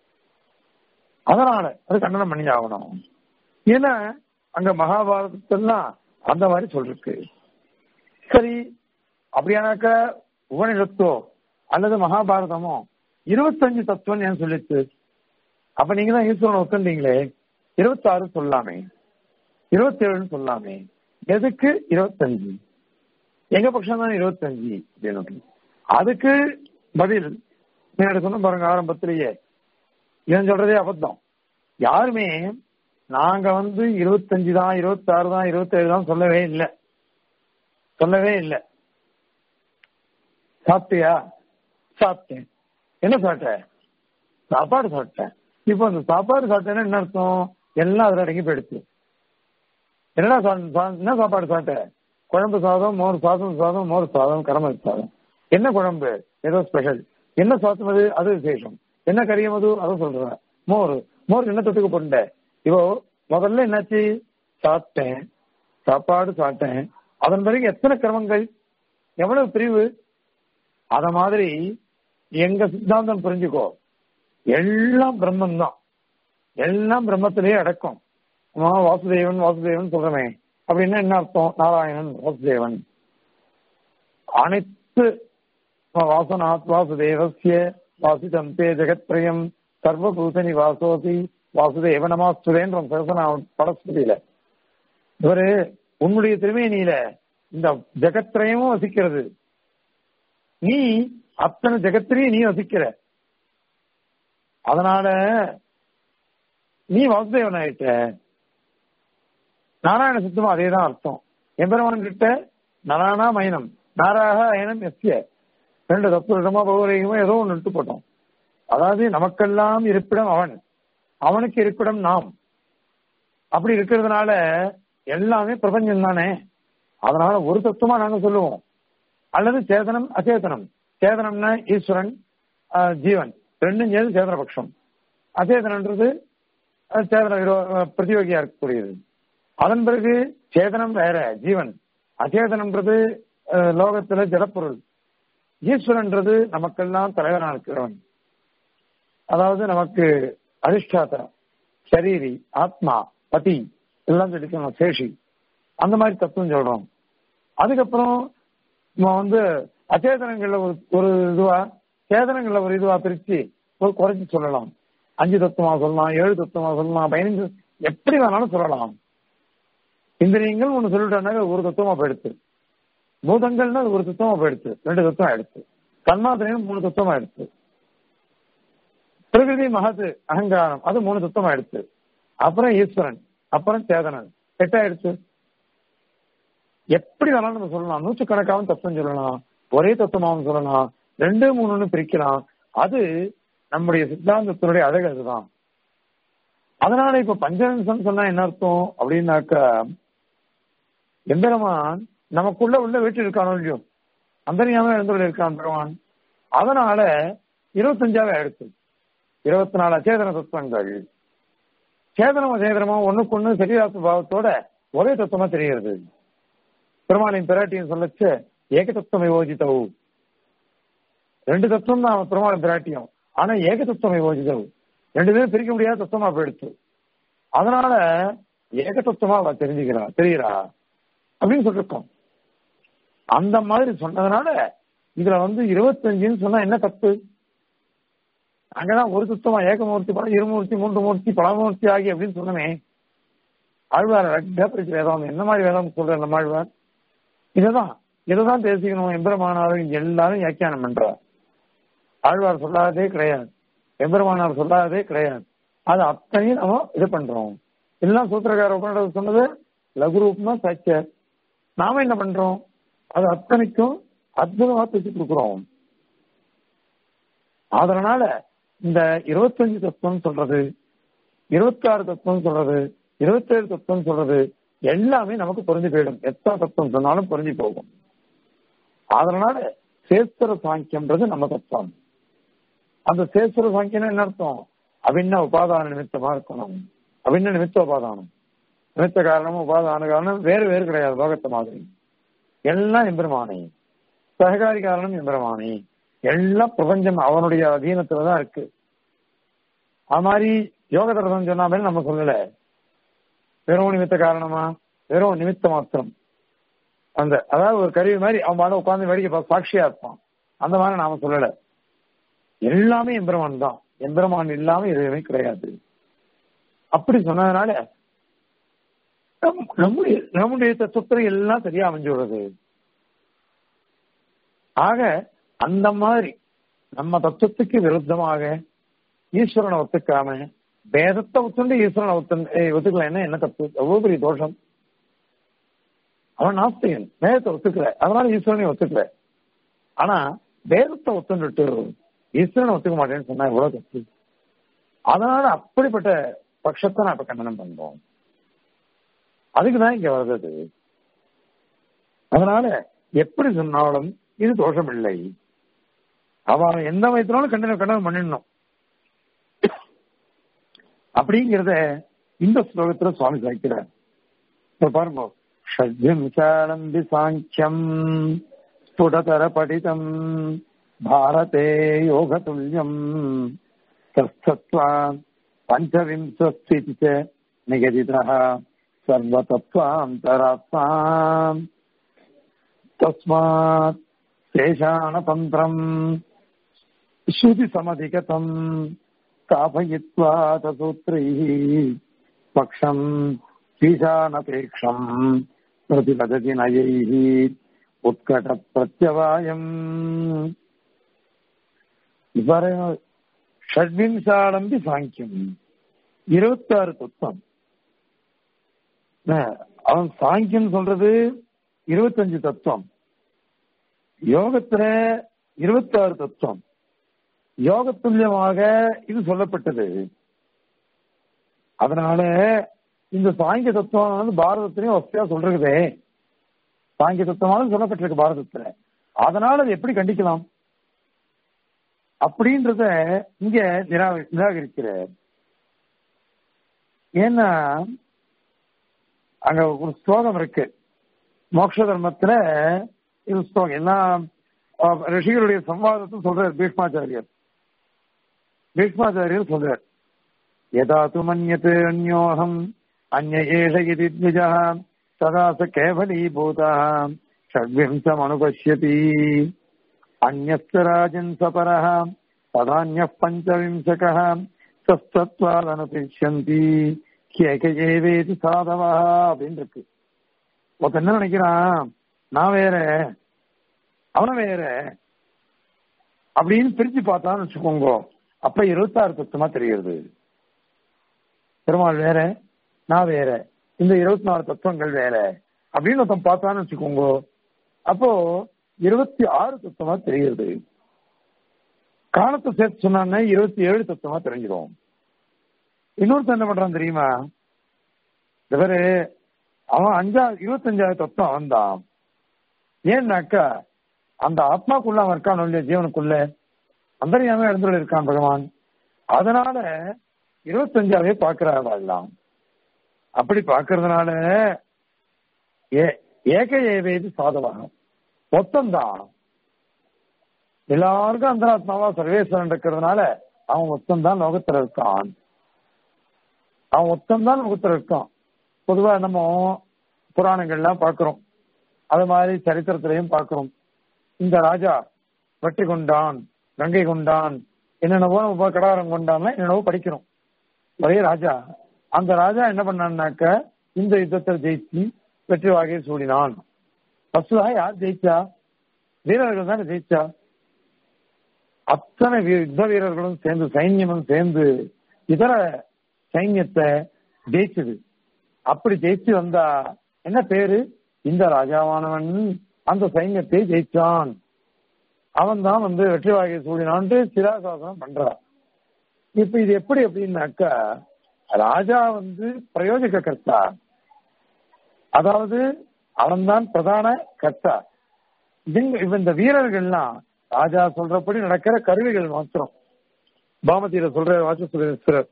அதனால அது கண்டனம் பண்ணி ஆகணும் ஏன்னா அங்க மகாபாரதத்தெல்லாம் அந்த மாதிரி சொல்லிருக்கு சரி அப்படியானாக்க உபனிஷத்தோ அல்லது மகாபாரதமோ இருபத்தஞ்சு தத்துவம் ஏன் சொல்லிச்சு அப்ப நீங்க தான் ஈஸ்வரன் ஒத்துண்டீங்களே இருபத்தாறு சொல்லாமே இருபத்தேழுன்னு சொல்லாமே எதுக்கு இருபத்தஞ்சு எங்க பட்சம் தான் இருபத்தஞ்சு அப்படின்னு அதுக்கு பதில் நீங்க சொன்ன பாருங்க ஆரம்பத்திலேயே இவன் சொல்றதே அபத்தம் யாருமே நாங்க வந்து இருபத்தஞ்சு தான் இருபத்தாறு தான் இருபத்தேழு தான் சொல்லவே இல்லை சொல்லவே இல்லை சாப்பிட்டியா சாப்பிட்டேன் என்ன சாப்பிட்ட சாப்பாடு சாப்பிட்டேன் இப்போ அந்த சாப்பாடு சாப்பிட்டேன்னா என்ன அர்த்தம் எல்லாம் அதுல அடங்கி போயிடுச்சு என்னடா சா- சா- என்ன சாப்பாடு சாப்பிட்ட குழம்பு சாதம் மோர் சாதம் சாதம் மோர் சாதம் கரம சாதம் என்ன குழம்பு ஏதோ ஸ்பெஷல் என்ன சாத்தம் அது அது விசேஷம் என்ன கரியம் அது அதை சொல்றேன் மோர் மோர் என்ன தொட்டுக்க போட்ட இப்போ முதல்ல என்னாச்சு சாப்பிட்டேன் சாப்பாடு சாப்பிட்டேன் அதன் பிறகு எத்தனை கிரமங்கள் எவ்வளவு பிரிவு அத மாதிரி எங்க சித்தாந்தம் புரிஞ்சுக்கோ எல்லாம் பிரம்மன் தான் எல்லாம் பிரம்மத்திலேயே அடக்கம் ஆமா, வாசுதேவன் வாசுதேவன் சொல்றமே அப்படின்னா என்ன அர்த்தம் நாராயணன் வாசுதேவன் அனைத்து வாசனாத் வாசுதேவசிய வாசிதம் தே ஜெகத்ரயம் சர்வபூத நிவாசோசி வாசுதேவ நமாஸ்துதேன்ற சரசனா படஸ்பதியில இவரு உன்னுடைய திருமேனியில இந்த ஜெகத்ரயமும் வசிக்கிறது நீ அத்தனை ஜெகத்திலையும் நீ வசிக்கிற அதனால நீ வாசுதேவன் ஆயிட்ட நாராயண சித்தமும் அதே தான் அர்த்தம் எம்பெருமான் கிட்ட நாராயணா மைனம் நாராக அயனம் எஸ்ய ரெண்டு தப்பு விதமா பௌரீகமோ ஏதோ ஒன்று இட்டு போட்டோம் அதாவது நமக்கெல்லாம் இருப்பிடம் அவன் அவனுக்கு இருப்பிடம் நாம் அப்படி இருக்கிறதுனால எல்லாமே பிரபஞ்சம் தானே அதனால ஒரு தத்துவமா நாங்க சொல்லுவோம் அல்லது சேதனம் அச்சேதனம் சேதனம்னா ஈஸ்வரன் ஆஹ், ஜீவன் ரெண்டும் சேர்ந்து சேதனபக்ஷம் அச்சேதனன்றது அஹ், சேதன விரோ- அஹ், பிரதியோகியா இருக்கக்கூடியது அதன் பிறகு சேதனம் வேற ஜீவன் அச்சேதனம்ன்றது அஹ், லோகத்துல ஜடப்பொருள் ஈஸ்வரன்றது நமக்கெல்லாம் தலைவனா இருக்கிறவன் அதாவது நமக்கு அதிஷ்டாத்தா சரீரி ஆத்மா பதி எல்லாம் சொல்லிக்கணும் சேஷி அந்த மாதிரி தத்துவம் சொல்றோம் அதுக்கப்புறம் நம்ம வந்து அச்சேதனங்கள்ல ஒரு ஒரு இதுவா சேதனங்கள்ல ஒரு இதுவா பிரிச்சு ஒரு குறைச்சு சொல்லலாம் அஞ்சு தத்துவமா சொல்லலாம் ஏழு தத்துவமா சொல்லலாம் பதினஞ்சு எப்படி வேணாலும் சொல்லலாம் இந்திரியங்கள் ஒண்ணு சொல்லிட்டோம்னாக்க ஒரு தத்துவமா போயிடுச்சு பூதங்கள்னா அது ஒரு தத்துவமா போயிடுச்சு ரெண்டு தத்துவம் ஆயிடுச்சு தன்மாத்திரையும் மூணு தத்துவம் ஆயிடுச்சு பிரகிருதி மகத்து அகங்காரம் அது மூணு தத்துவம் ஆயிடுச்சு அப்புறம் ஈஸ்வரன் அப்புறம் சேதனன் எட்டாயிடுச்சு எப்படி வேணாலும் நம்ம சொல்லலாம் நூற்றுக்கணக்காகவும் தத்துவம் சொல்லலாம் ஒரே தத்துவமாகவும் சொல்லலாம் ரெண்டு மூணுன்னு பிரிக்கலாம் அது நம்முடைய சித்தாந்தத்தினுடைய அழகு அதுதான் அதனால இப்ப பஞ்சரன்சம் சொன்னா என்ன அர்த்தம் அப்படின்னாக்கா எம்பெருமான் நமக்குள்ள உள்ள வீட்டில் இருக்கானோ இல்லையோ அந்தரியாம இருந்தவர்கள் இருக்கான் பெருமான் அதனால இருபத்தஞ்சாவே ஆயிடுச்சு இருபத்தி நாலு அச்சேதன தத்துவங்கள் சேதனம் அச்சேதனமும் ஒண்ணுக்கு ஒண்ணு சரீராத்து பாவத்தோட ஒரே தத்துவமா தெரிகிறது பெருமாளின் பிராட்டியும் சொல்லச்சு ஏக தத்துவம் யோஜித்தவு ரெண்டு தத்துவம் தான் பெருமாளின் பிராட்டியும் ஆனா ஏக தத்துவம் யோஜித்தவு ரெண்டு பேரும் பிரிக்க முடியாத தத்துவமா போயிடுச்சு அதனால ஏக தத்துவமா அவ தெரிஞ்சுக்கிறா தெரியுறா அப்படின்னு சொல்லிருக்கோம் அந்த மாதிரி சொன்னதுனால இதுல வந்து இருபத்தஞ்சுன்னு சொன்னா என்ன தப்பு அங்கதான் ஒரு தத்துவமா ஏகமூர்த்தி பலம் இருமூர்த்தி மூன்று மூர்த்தி பலமூர்த்தி ஆகி அப்படின்னு சொன்னமே ஆழ்வார் ரெண்டா பிரிச்சு வேதம் என்ன மாதிரி வேதம் சொல்ற நம்ம ஆழ்வார் இதுதான் இதுதான் பேசிக்கணும் எம்பெருமானாரும் எல்லாரும் வியாக்கியானம் பண்றார் ஆழ்வார் சொல்லாததே கிடையாது எம்பெருமானார் சொல்லாததே கிடையாது அது அத்தனையும் நம்ம இது பண்றோம் எல்லாம் சூத்திரக்கார உபநிடது சொன்னது லகுரூப்னா சாட்சியர் நாம என்ன பண்றோம் அது அத்தனைக்கும் அற்புதமா பேசி கொடுக்குறோம் அதனால இந்த இருபத்தஞ்சு தத்துவம் சொல்றது இருபத்தாறு தத்துவம் சொல்றது இருபத்தேழு தத்துவம் சொல்றது எல்லாமே நமக்கு புரிஞ்சு போயிடும் எத்தனை தத்துவம் சொன்னாலும் புரிஞ்சு போகும் அதனால சேஸ்வர சாங்கியம்ன்றது நம்ம தத்துவம் அந்த சேஸ்வர சாங்கியம் என்ன அர்த்தம் அபின்ன உபாதான நிமித்தமா இருக்கணும் அபின்ன நிமித்த உபாதானம் நிமித்த காரணமும் உபாதான காரணம் வேறு வேறு கிடையாது லோகத்தை மாதிரி எல்லாம் எம்பெருமானே சககாரி காரணம் எம்பெருமானே எல்லாம் பிரபஞ்சம் அவனுடைய அதீனத்துலதான் இருக்கு அது மாதிரி யோக தர்சனம் சொன்னாமே நம்ம சொல்லல வெறும் நிமித்த காரணமா வெறும் நிமித்த மாத்திரம் அந்த அதாவது ஒரு கருவி மாதிரி அவன் பாட உட்காந்து வேடிக்கை சாட்சியா இருப்பான் அந்த மாதிரி நாம சொல்லல எல்லாமே எம்பெருமான் தான் எம்பெருமான் இல்லாம எதுவுமே கிடையாது அப்படி சொன்னதுனால நம்முடைய நம்முடைய தத்துவத்துல எல்லாம் சரியா அமைஞ்சு விடுறது ஆக அந்த மாதிரி நம்ம தத்துவத்துக்கு விருத்தமாக ஈஸ்வரனை ஒத்துக்காம வேதத்தை ஒத்துண்டு ஈஸ்வரனை ஒத்து ஒத்துக்கல என்ன தப்பு எவ்வளவு பெரிய தோஷம் அவன் நாஸ்திகன் வேதத்தை ஒத்துக்கல அதனால ஈஸ்வரனை ஒத்துக்கல ஆனா வேதத்தை ஒத்துண்டுட்டு ஈஸ்வரனை ஒத்துக்க மாட்டேன்னு சொன்னா எவ்வளவு தப்பு அதனால அப்படிப்பட்ட பட்சத்தை நான் இப்ப கண்டனம் பண்றோம் அதுக்குதான் இங்க வருது அதனால எப்படி சொன்னாலும் இது தோஷம் இல்லை அவன் எந்த வயசுனாலும் கண்டனம் கண்டனம் பண்ணிடணும் அப்படிங்கிறத இந்த ஸ்லோகத்துல சுவாமி சாய்க்கிறார் பாருங்க ஷட்ஜம் விசாலம்பி சாங்கியம் ஸ்புடதர படிதம் பாரதே யோகதுல்யம் தஸ்தத்வா பஞ்சவிம்சஸ்திதி ச நிகதிதः सर्वतत्त्वान्तरात्मा तस्मात् शेषाणतन्त्रम् श्रुतिसमधिगतम् स्थापयित्वा सूत्रैः पक्षम् ईशानपेक्षम् प्रतिपदति नयैः उत्कटप्रत्यवायम् ஷட்விம்சாலம்பி சாங்கியம் இருபத்தாறு தத்துவம் அவன் சாங்கியம் சொல்றது இருபத்தஞ்சு தத்துவம் யோகத்துல இருபத்தாறு தத்துவம் யோக துல்லியமாக இது சொல்லப்பட்டது அதனால இந்த சாங்கிய தத்துவம் வந்து பாரதத்திலையும் வசதியா சொல்றதே சாங்கிய தத்துவமாக சொல்லப்பட்டிருக்கு பாரதத்துல அதனால அது எப்படி கண்டிக்கலாம் அப்படின்றத இங்க நிராகரிக்கிறார் ஏன்னா அங்க ஒரு ஸ்லோகம் இருக்கு மோட்ச தர்மத்துல இது ஸ்லோகம் என்ன ரிஷிகளுடைய சம்வாதத்தை சொல்றார் பீஷ்மாச்சாரியர் பீஷ்மாச்சாரியர் சொல்றார் யதா து மன்யத்து அந்யோகம் அந்ய ஏஷ இது த்விஜா ததா ச கேவலீபூதா ஷட்விம்சம் அனுபஷ்யதி அந்நிய ராஜன் சபரः ததான்ய பஞ்சவிம்சகः சஸ்தத்வாதனபிஷந்தி கேகேவேதி சாதவா அப்படின்னு இருக்கு ஒருத்தன் என்ன நினைக்கிறான் நான் வேற அவன வேற அப்படின்னு பிரிச்சு பார்த்தான்னு வச்சுக்கோங்க அப்ப இருபத்தாறு தத்துவமா தெரிகிறது பெருமாள் வேற நான் வேற இந்த இருபத்தி நாலு தத்துவங்கள் வேற அப்படின்னு ஒருத்தன் பார்த்தான்னு வச்சுக்கோங்க அப்போ இருபத்தி ஆறு தத்துவமா தெரிகிறது காலத்தை சேர்த்து சொன்னானே இருபத்தி ஏழு தத்துவமா தெரிஞ்சிடும் இன்னொருத்தன் என்ன பண்றான் தெரியுமா இவரு அவன் அஞ்சா இருபத்தஞ்சாயிரம் தத்துவம் அவன் தான் ஏன்னாக்கா அந்த ஆத்மாக்குள்ள அவன் இருக்கான் இல்லையா ஜீவனுக்குள்ள அந்தரியாம இடத்துல இருக்கான் பகவான் அதனால இருபத்தஞ்சாவே பாக்குறாங்கலாம் அப்படி பாக்குறதுனால ஏக ஏவேது சாதவாகம் மொத்தம்தான் எல்லாருக்கும் அந்தராத்மாவா சர்வேஸ்வரன் இருக்கிறதுனால அவன் மொத்தம்தான் லோகத்துல இருக்கான் அவன் மொத்தம்தான் லோகத்துல இருக்கான் பொதுவா நம்ம புராணங்கள்லாம் பார்க்கிறோம் அது மாதிரி சரித்திரத்திலையும் பார்க்கிறோம் இந்த ராஜா வெட்டி கொண்டான் கங்கை கொண்டான் என்னென்னவோ நம்ம கடாரம் கொண்டான் என்னென்னவோ படிக்கிறோம் ஒரே ராஜா அந்த ராஜா என்ன பண்ணான்னாக்க இந்த யுத்தத்தை ஜெயிச்சு வெற்றி வாகையை சூடினான் பசுவா யார் ஜெயிச்சா வீரர்கள் தானே ஜெயிச்சா அத்தனை யுத்த வீரர்களும் சேர்ந்து சைன்யமும் சேர்ந்து இதர சைன்யத்தை ஜெயிச்சது அப்படி ஜெயிச்சு வந்தா என்ன பேரு இந்த ராஜாவானவன் அந்த சைன்யத்தை ஜெயிச்சான் அவன் தான் வந்து வெற்றி வாகை சூடினான்ட்டு சிராசாசனம் பண்றான் இப்ப இது எப்படி அப்படின்னாக்கா ராஜா வந்து பிரயோஜக கர்த்தா அதாவது அவன்தான் பிரதான கர்த்தா இவங்க இந்த வீரர்கள்லாம் ராஜா சொல்றபடி நடக்கிற கருவிகள் மாத்திரம் பாமதியில சொல்ற வாசசுரேஸ்வரர்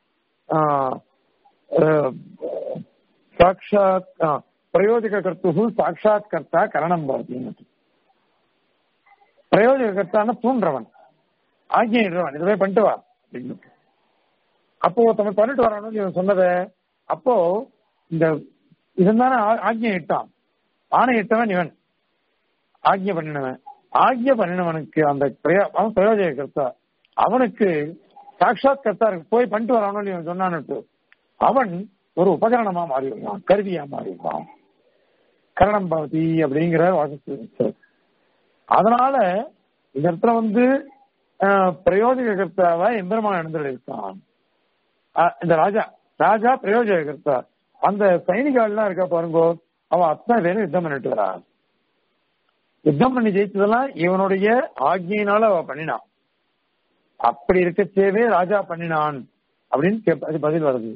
சாட்சாத் பிரயோஜக கர்த்து சாட்சாத் கர்த்தா கரணம் பவதி பிரயோஜக கர்த்தான தூண்டுறவன் ஆக்ஞையிடுறவன் இதுவே பண்ணிட்டு வா அப்படின்னு அப்போ ஒருத்தவன் பண்ணிட்டு வரானு இவன் சொன்னத அப்போ இந்த இதன் தானே ஆக்ஞை இட்டான் ஆணை இட்டவன் இவன் ஆக்ஞை பண்ணினவன் ஆக்ஞை பண்ணினவனுக்கு அந்த அவன் பிரயோஜக கர்த்தா அவனுக்கு சாட்சாத் கர்த்தா இருக்கு போய் பண்ணிட்டு வரானு இவன் சொன்னான்னு அவன் ஒரு உபகரணமா மாறிடுவான் கருவியா மாறிடுவான் கரணம் பவதி அப்படிங்கிற வாசித்து அதனால இந்த இடத்துல வந்து பிரயோஜக கர்த்தாவா எம்பெருமான் இடத்துல இருக்கான் இந்த ராஜா ராஜா பிரயோஜக கர்த்தா அந்த சைனிகாலாம் இருக்கா பாருங்க அவன் அத்தனை பேரும் யுத்தம் பண்ணிட்டு வரான் யுத்தம் பண்ணி ஜெயிச்சதெல்லாம் இவனுடைய ஆக்ஞையினால அவ பண்ணினான் அப்படி இருக்கச்சேவே ராஜா பண்ணினான் அப்படின்னு அது பதில் வருது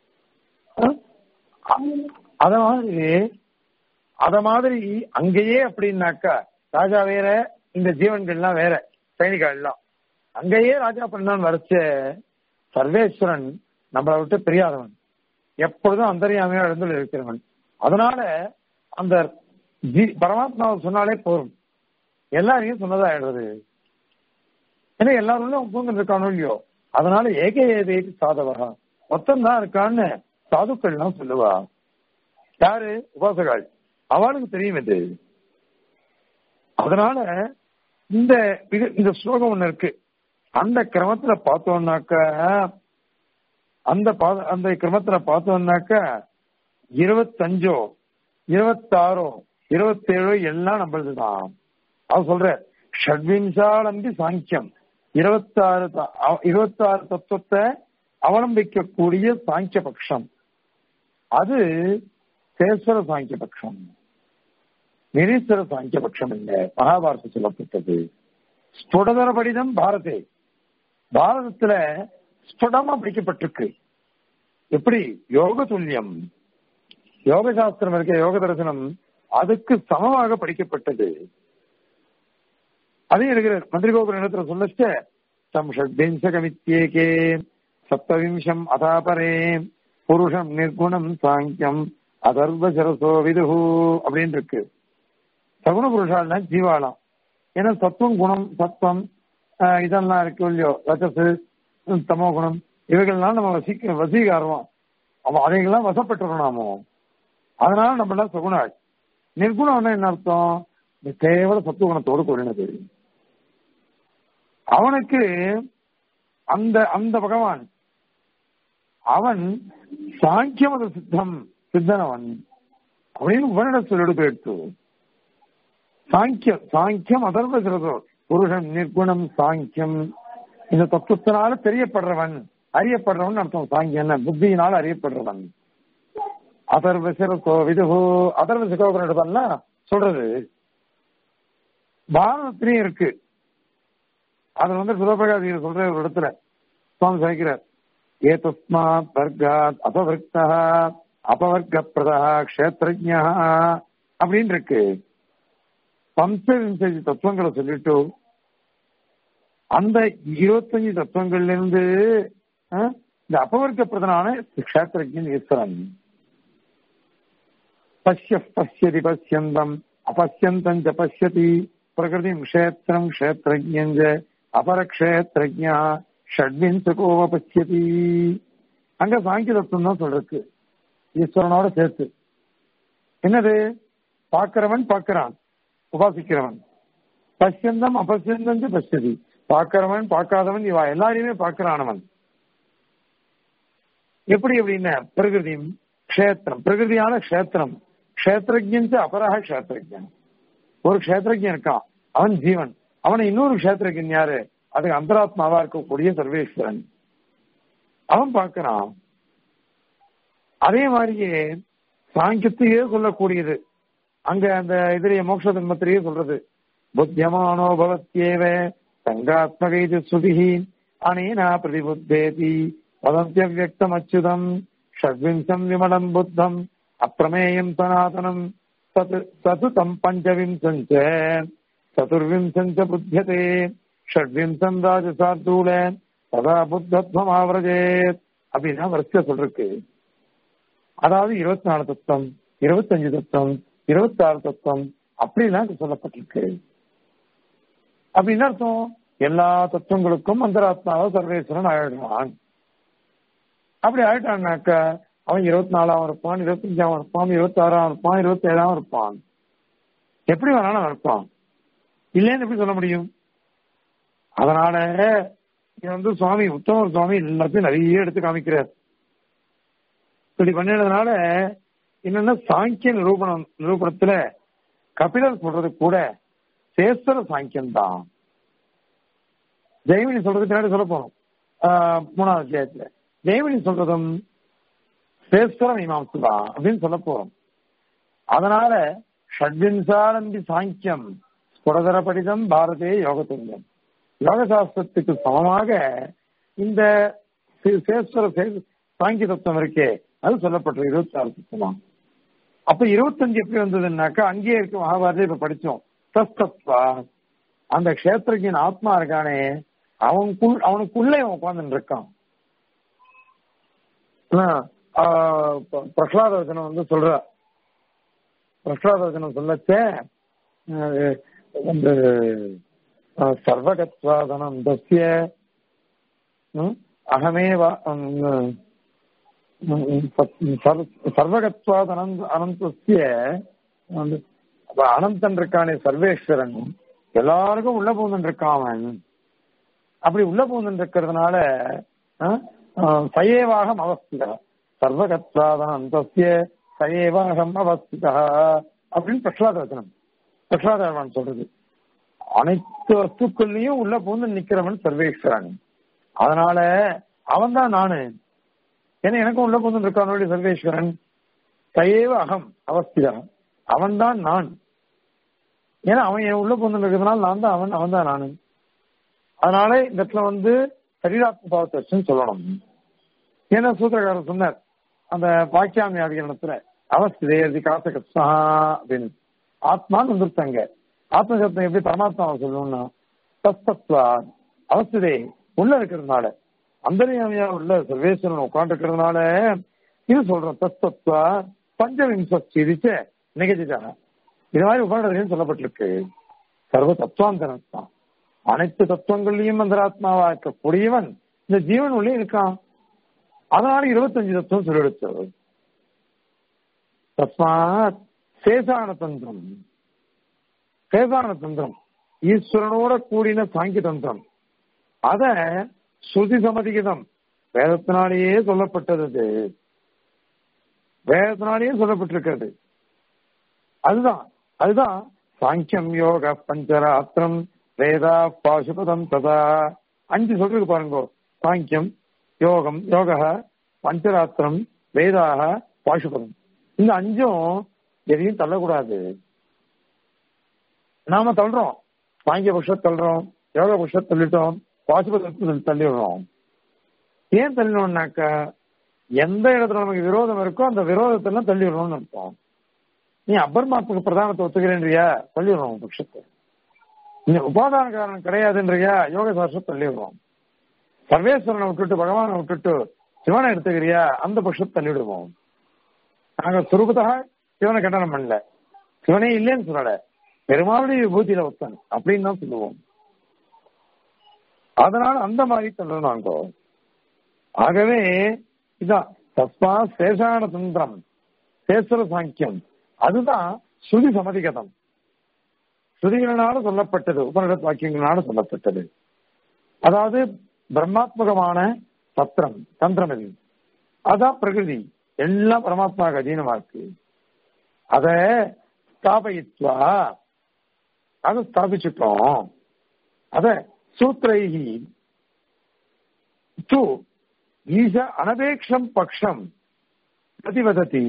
அத மாதிரி அத மாதிரி அங்கேயே அப்படின்னாக்கா ராஜா வேற இந்த ஜீவன்கள்லாம் வேற சைனிகள் எல்லாம் அங்கேயே ராஜா பண்ணான் வரைச்ச சர்வேஸ்வரன் நம்மளை விட்டு பிரியாதவன் எப்பொழுதும் அந்தரியாமையா எழுந்து இருக்கிறவன் அதனால அந்த ஜி பரமாத்மாவை சொன்னாலே போரும் எல்லாரையும் சொன்னதா ஆயிடுறது ஏன்னா எல்லாரும் தூங்க இருக்கானோ இல்லையோ அதனால ஏக ஏதேக்கு சாதவகா மொத்தம் தான் இருக்கான்னு சாதுக்கள்லாம் சொல்லுவா யாரு உபாசகாள் அவளுக்கு தெரியும் இது அதனால இந்த இந்த ஸ்லோகம் ஒண்ணு இருக்கு அந்த கிரமத்துல பார்த்தோம்னாக்க அந்த அந்த கிரமத்துல பார்த்தோம்னாக்க இருபத்தஞ்சோ இருபத்தாறோ இருபத்தேழோ எல்லாம் நம்மளதுதான் அவ சொல்ற ஷட்விம்சாலம்பி சாங்கியம் இருபத்தாறு இருபத்தாறு தத்துவத்தை அவலம்பிக்கக்கூடிய சாங்கிய பட்சம் அது சேஸ்வர சாங்கிய பட்சம் நிரீஸ்வர சாங்கிய பட்சம் இல்லை மகாபாரத சொல்லப்பட்டது ஸ்புடதர படிதம் பாரதே பாரதத்துல ஸ்புடமா படிக்கப்பட்டிருக்கு எப்படி யோக துல்லியம் யோக சாஸ்திரம் இருக்க யோக தரிசனம் அதுக்கு சமமாக படிக்கப்பட்டது அதையும் இருக்கிறார் மந்திரி கோபுர இடத்துல சொல்லச்ச தம் ஷட்விம்சகமித்யேகே சப்தவிம்சம் அதாபரே புருஷம் நிர்குணம் சாங்கியம் அதர்வ சரசோ விதுகு அப்படின்னு இருக்கு சகுன புருஷால்னா ஜீவாலாம் ஏன்னா சத்துவம் குணம் சத்துவம் இதெல்லாம் இருக்கு இல்லையோ ரஜசு தமோ குணம் இவைகள்லாம் நம்ம வசிக்க வசீகாரம் அவன் அதைகள்லாம் வசப்பட்டுறோம் நாமோ அதனால நம்ம எல்லாம் சகுனாள் நிர்குணம்னா என்ன அர்த்தம் கேவல சத்துவகுணத்தோடு கூடினது அவனுக்கு அந்த அந்த பகவான் அவன் சாங்கியமத சித்தம் சித்தனவன் அப்படின்னு உபனிட சொல்லிடு போயிடுத்து சாங்கியம் சாங்கியம் அதர்வ சிறதோ புருஷன் நிர்குணம் சாங்கியம் இந்த தத்துவத்தினால தெரியப்படுறவன் அறியப்படுறவன் அர்த்தம் சாங்கியன் புத்தியினால் அறியப்படுறவன் அதர்வ சிறசோ விதுகு அதர்வ சிகோபனிடமெல்லாம் சொல்றது பாரதத்திலையும் இருக்கு அது வந்து சிவபிரகாசியர் சொல்ற ஒரு இடத்துல சுவாமி சாய்க்கிறார் ஏ தஸ்மாத் வர்க்காத் அபவர்த்தா அபவர்க்க பிரதா கஷேத்திரஜா அப்படின்னு இருக்கு பஞ்சவிம்சதி தத்துவங்களை சொல்லிட்டு அந்த இருபத்தஞ்சு தத்துவங்கள்ல இருந்து அஹ், இந்த அபவர்க்க பிரதனான கஷேத்திரஜன் ஈஸ்வரன் பசிய பசியதி பசியந்தம் அபசியந்தம் ச பசியதி பிரகிருதிம் க்ஷேத்திரம் க்ஷேத்திரஜ்ஞஞ்ச அபரக்ஷேத்திரஜா ஷட்வின்சகோவ பசியதி அங்க சாங்கிய தத்துவம் தான் சொல்றது ஈஸ்வரனோட சேர்த்து என்னது பார்க்கிறவன் பார்க்கிறான் உபாசிக்கிறவன் பசியந்தம் அபசியந்தம் ச பசியதி பார்க்கிறவன் பார்க்காதவன் இவா எல்லாரையுமே பார்க்கிறானவன் எப்படி எப்படின்னா பிரகிருதி க்ஷேத்திரம் பிரகிருதியான க்ஷேத்திரம் க்ஷேத்திரஜன் அபரக க்ஷேத்திரஜன் ஒரு க்ஷேத்திரஜன் இருக்கான் அவன் ஜீவன் அவனை இன்னொரு க்ஷேத்திரஜன் யாரு அதுக்கு அந்தராத்மாவா இருக்கக்கூடிய சர்வேஸ்வரன் அவன் பார்க்கிறான் அதே மாதிரியே சாங்கியத்தையே சொல்லக்கூடியது அங்க அந்த இதுலயே மோட்ச தர்மத்திலேயே சொல்றது புத்தியமானோ பவத்யேவ சங்காத்மக இது சுதிஹி அனேனா பிரதிபுத்தேதி வதந்தியவியக்தம் அச்சுதம் ஷட்விம்சம் விமலம் புத்தம் அப்பிரமேயம் சனாதனம் தத் தது தம் பஞ்சவிம்சம் ச சதுர்விம்சம் ச புத்தியதே ஷட்விம்சம் ராஜசார்தூல ததா புத்தத்வம் ஆவரஜேத் அப்படின்னா வரிசையா சொல்றக்கு அதாவது இருபத்தி நாலு தத்துவம் இருபத்தஞ்சு தத்துவம் இருபத்தாறு தத்துவம் அப்படிலாம் இங்க சொல்லப்பட்டிருக்கு அப்படின்னு அர்த்தம் எல்லா தத்துவங்களுக்கும் அந்தராத்மாவை சர்வேஸ்வரன் ஆயிடுவான் அப்படி ஆயிட்டான்னாக்க அவன் இருபத்தி நாலாவும் இருப்பான் இருபத்தஞ்சாவும் இருப்பான் இருபத்தி ஆறாவும் இருப்பான் இருபத்தி ஏழாவும் இருப்பான் எப்படி வேணாலும் இருப்பான் இல்லைன்னு எப்படி சொல்ல முடியும் அதனால இது வந்து சுவாமி உத்தமர் சுவாமி எல்லாத்தையும் நிறைய எடுத்து காமிக்கிறார் இப்படி பண்ணினதுனால என்னன்னா சாங்கிய நிரூபணம் நிரூபணத்துல கபிலர் சொல்றது கூட சேஸ்வர சாங்கியம் தான் ஜெயமினி சொல்றது பின்னாடி சொல்ல போறோம் ஆஹ் மூணாவது அத்தியாயத்துல ஜெயமினி சொல்றதும் சேஸ்வர மீமாம்சு தான் அப்படின்னு சொல்ல போறோம் அதனால ஷட்வின்சாரம்பி சாங்கியம் ஸ்புரதர படிதம் பாரதே யோகத்துல்யம் யோக சாஸ்திரத்துக்கு சமமாக இந்த சே- சேஸ்வர சே- சாங்கிய தத்துவம் இருக்கே அது சொல்லப்பட்ட இருபத்தி ஆறு தத்துவமா அப்ப இருபத்தஞ்சு எப்படி வந்ததுன்னாக்கா அங்கேயே இருக்கு மகாபாரதம் இப்ப படிச்சோம் தஸ்தத்வா அந்த கஷேத்திரஜன் ஆத்மா இருக்கானே அவனுக்குள் அவனுக்குள்ளே அவன் உட்கார்ந்துட்டு இருக்கான் ஆஹ் ஆஹ் ப- பிரகலாத வச்சனம் வந்து சொல்ற பிரகலாத வச்சனம் சொல்லச்சே ஆஹ் இந்த ஆஹ் சர்வகத்வாதனம் தஸ்ய ம், அகமேவ ம், ம், சர்வ- சர்வகத்வாத் அனந்த அனந்தஸ்ய வந்து அப்ப அனந்தன் இருக்கானே சர்வேஸ்வரன் எல்லாருக்கும் உள்ள பூந்தன் இருக்கான் அவன் அப்படி உள்ள பூந்தன் இருக்கிறதுனால அஹ், அஹ், சயேவாகம் அவஸ்தித சர்வகத்வாதன் அந்தஸ்ய சயேவாகம் அவஸ்தித அப்படின்னு பிரகலாத வச்சனம் பிரகலாதவன் சொல்றது அனைத்து வஸ்துக்கள்லயும் உள்ள பூந்து நிக்கிறவன் சர்வேஸ்வரன் அதனால அவன் தான் நானு ஏன்னா எனக்கும் உள்ள பூந்து இருக்கானோடி சர்வேஸ்வரன் சயேவ அகம் அவஸ்திதா அவன் தான் நான் ஏன்னா அவன் என் உள்ள பூந்து இருக்கிறதுனால நான் தான் அவன் அவன் தான் நானு அதனால இந்த இடத்துல வந்து சரீராத்ம பாவத்தை வச்சுன்னு சொல்லணும் ஏன்னா சூத்திரக்காரர் சொன்னார் அந்த வாக்கியாமி அதிகரணத்துல அவஸ்திதே அது காசகத்ஸா அப்படின்னு ஆத்மான்னு வந்துருத்தாங்க ஆத்ம சப்தம் எப்படி பரமாத்மாவை சொல்லணும்னா தஸ்தத்வா அவஸ்திதே உள்ள இருக்கிறதுனால அந்தரியாமியா உள்ள சர்வேஸ்வரன் உட்கார்ந்து இருக்கிறதுனால இது சொல்றோம் தஸ்தத்வா பஞ்சவிம்ச இதுச்ச நிகழ்ச்சிட்டாங்க இது மாதிரி உபநிடத்திலையும் சொல்லப்பட்டிருக்கு சர்வ தத்துவாந்தரன் தான் அனைத்து தத்துவங்கள்லயும் அந்தராத்மாவா இருக்கக்கூடியவன் இந்த ஜீவன் உள்ளே இருக்கான் அதனால இருபத்தஞ்சு தத்துவம் சொல்லிடுச்சு தஸ்மாத் சேசான தந்திரம் சேசான தந்திரம் ஈஸ்வரனோட கூடின சாங்கிய தந்திரம் அத ஸ்ருதி சமதிகிதம் வேதத்தினாலேயே சொல்லப்பட்டது அது வேதத்தினாலேயே சொல்லப்பட்டிருக்கிறது அதுதான் அதுதான் சாங்கியம் யோக பஞ்சராத்திரம் வேதா பாசுபதம் ததா அஞ்சு சொல்றது பாருங்க சாங்கியம் யோகம் யோக பஞ்சராத்திரம் வேதாக பாசுபதம் இந்த அஞ்சும் எதையும் தள்ளக்கூடாது நாம தள்ளுறோம் சாங்கிய புருஷத் தள்ளுறோம் யோக புருஷத் தள்ளிட்டோம் பாசுபதத்தை தள்ளிடுறோம் ஏன் தள்ளினோம்னாக்கா எந்த இடத்துல நமக்கு விரோதம் இருக்கோ அந்த விரோதத்தெல்லாம் தள்ளிடணும்னு அர்த்தம் நீ அப்பர்மாத்துக்கு பிரதானத்தை ஒத்துக்கிறேன்றியா தள்ளிடுறோம் பட்சத்தை நீ உபாதான காரணம் கிடையாதுன்றியா யோக சாஸ்திரம் தள்ளிடுறோம் சர்வேஸ்வரனை விட்டுட்டு பகவானை விட்டுட்டு சிவனை எடுத்துக்கிறியா அந்த பட்சத்தை தள்ளிடுவோம் நாங்க சுரூபத்தாக சிவனை கண்டனம் பண்ணல சிவனே இல்லைன்னு சொல்லல பெருமாளுடைய விபூதியில ஒத்தன் அப்படின்னு தான் சொல்லுவோம் அதனால அந்த மாதிரி தள்ளணும் நாங்க ஆகவே இதான் தஸ்மா சேஷான தந்திரம் சேஸ்வர சாங்கியம் அதுதான் ஸ்ருதி சமதிகதம் ஸ்ருதிகளினால சொல்லப்பட்டது உபனிடத் வாக்கியங்களால சொல்லப்பட்டது அதாவது பிரம்மாத்மகமான தத்திரம் தந்திரம் இது அதான் பிரகிருதி எல்லாம் பரமாத்மாவுக்கு அதீனமா இருக்கு அத ஸ்தாபயித்வா அதை ஸ்தாபிச்சுட்டோம் அத சூத்திரைகி து ஈச அனபேக்ஷம் பக்ஷம் பிரதிவதத்தி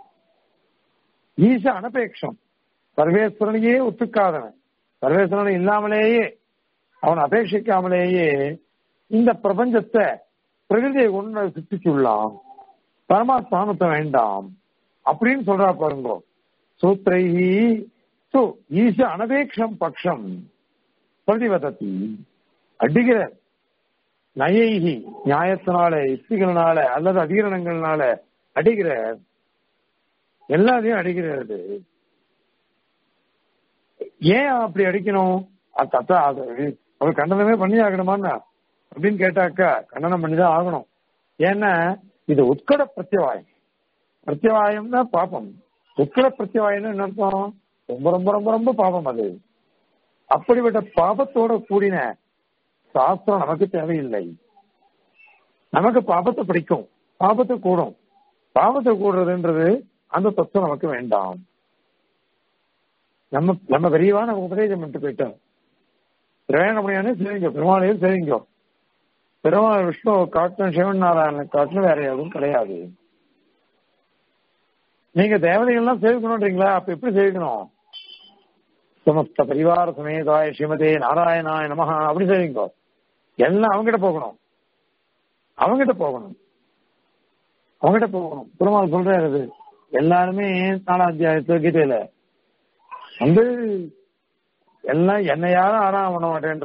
ஈச அனபேக்ஷம் சர்வேஸ்வரனையே ஒத்துக்காதவன் சர்வேஸ்வரன் இல்லாமலேயே அவன் அபேட்சிக்காமலேயே இந்த பிரபஞ்சத்தை பிரகிருதியை கொண்டு சித்திச்சுள்ளான் பரமாத்மானத்தை வேண்டாம் அப்படின்னு சொல்றா பாருங்க சூத்திரைஹி து ஈச அனபேக்ஷம் பக்ஷம் பிரதிவதத்தி அடிக்கிற நயைகி நியாயத்தினால யுக்திகளினால அல்லது அதிகரணங்கள்னால அடிக்கிற எல்லாத்தையும் அடிக்கிறது ஏன் அப்படி அடிக்கணும் அத்தா அது அவர் கண்டனமே பண்ணி ஆகணுமான்னா அப்படின்னு கேட்டாக்கா கண்டனம் பண்ணிதான் ஆகணும் ஏன்னா இது உட்கட பிரத்யவாயம் பிரத்யவாயம்னா பாப்பம் உட்கட பிரத்யவாயம்னு என்ன அர்த்தம் ரொம்ப ரொம்ப ரொம்ப ரொம்ப பாபம் அது அப்படிப்பட்ட பாபத்தோட கூடின சாஸ்திரம் நமக்கு தேவையில்லை நமக்கு பாபத்தை பிடிக்கும் பாபத்தை கூடும் பாபத்தை கூடுறதுன்றது அந்த தத்துவம் நமக்கு வேண்டாம் நம்ம நம்ம விரிவா நம்ம உபதேசம் பண்ணிட்டு போயிட்டோம் பிரயாணப்படியானே சரிங்க பெருமாளையும் சரிங்க பெருமாள் விஷ்ணு காட்டணும் சிவன் நாராயண காட்டணும் வேற எதுவும் கிடையாது நீங்க தேவதைகள்லாம் சேவிக்கணும்ன்றீங்களா அப்ப எப்படி சேவிக்கணும் சமஸ்த பரிவார சமேதாய ஸ்ரீமதே நாராயணாய நமஹா அப்படி சேவிங்க எல்லாம் அவங்ககிட்ட போகணும் அவங்ககிட்ட போகணும் அவங்ககிட்ட போகணும் பெருமாள் சொல்றாரு அது எல்லாருமே நாலாம் அத்தியாயத்து கீதையில வந்து எல்லாம் என்ன யாரும் ஆறாம் பண்ண மாட்டேன்ற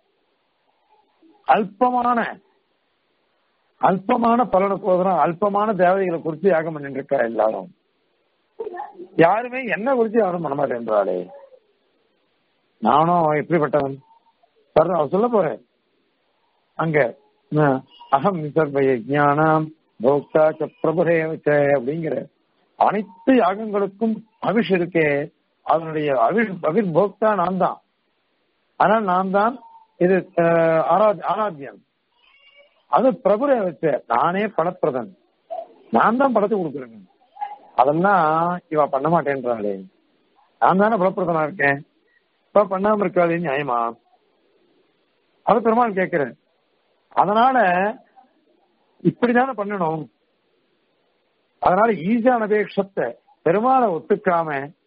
அல்பமான அல்பமான பலனை போகிறோம் அல்பமான தேவதைகளை குறித்து யாகம் பண்ணிட்டு இருக்கா எல்லாரும் யாருமே என்ன குறித்து யாரும் பண்ண மாட்டேன்றாளே நானும் எப்படிப்பட்டவன் சார் அவர் சொல்ல போறேன் அங்க அஹ், அகம் நிசர்பய ஞானம் போக்தா ச பிரபுரே ச அப்படிங்கிற அனைத்து யாகங்களுக்கும் அவிஷ் இருக்கே அதனுடைய அவிர் அவிர் போக்தா நான் தான் ஆனால் நான் தான் இது அஹ், ஆரா- ஆராத்தியம் அது பிரபுரை வச்ச நானே படப்பிரதன் நான் தான் படத்தை கொடுக்குறேன் அதெல்லாம் இவ பண்ண மாட்டேன்றாளே நான் தானே பலப்பிரதனா இருக்கேன் இப்ப பண்ணாம இருக்காது நியாயமா அது பெருமாள் கேட்கிறேன் அதனால இப்படிதானே பண்ணணும் அதனால ஈசான அபேட்சத்தை பெருமாளை ஒத்துக்காம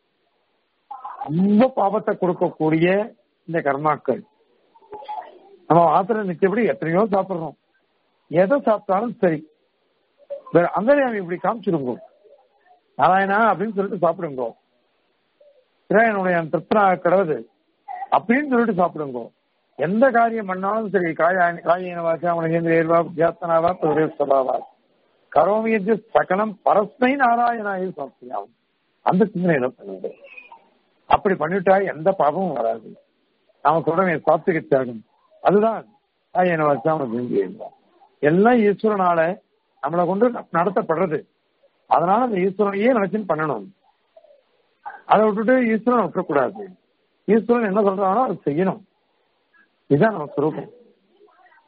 ரொம்ப பாபத்தை கொடுக்கக்கூடிய இந்த கர்மாக்கள் நம்ம ஆத்திர நிச்சயப்படி எத்தனையோ சாப்பிடுறோம் எதை சாப்பிட்டாலும் சரி வேற அந்தரியாமி இப்படி காமிச்சிருங்கோ நாராயணா அப்படின்னு சொல்லிட்டு சாப்பிடுங்கோ என்னுடைய திருப்தனா கிடவுது அப்படின்னு சொல்லிட்டு சாப்பிடுங்கோ எந்த காரியம் பண்ணாலும் சரி காய காயின வாசா உனகேந்திரியர்வா வித்தியாசனாவா பிரதேசபாவா கரோமி என்று சகலம் பரஸ்மை நாராயணாயை சாப்பியாம் அந்த சிந்தனையில பண்ணுங்க அப்படி பண்ணிட்டா எந்த பாவமும் வராது நாம சொல்றோம் சாத்விக தியாகம் அதுதான் காயின வாசா உனகேந்திரியர்வா எல்லாம் ஈஸ்வரனால நம்மளை கொண்டு நடத்தப்படுறது அதனால அந்த ஈஸ்வரனையே நினைச்சுன்னு பண்ணணும் அதை விட்டுட்டு ஈஸ்வரன் விட்டுறக்கூடாது ஈஸ்வரன் என்ன சொல்றானோ அதை செய்யணும் இதுதான் நம்ம சுரூபம்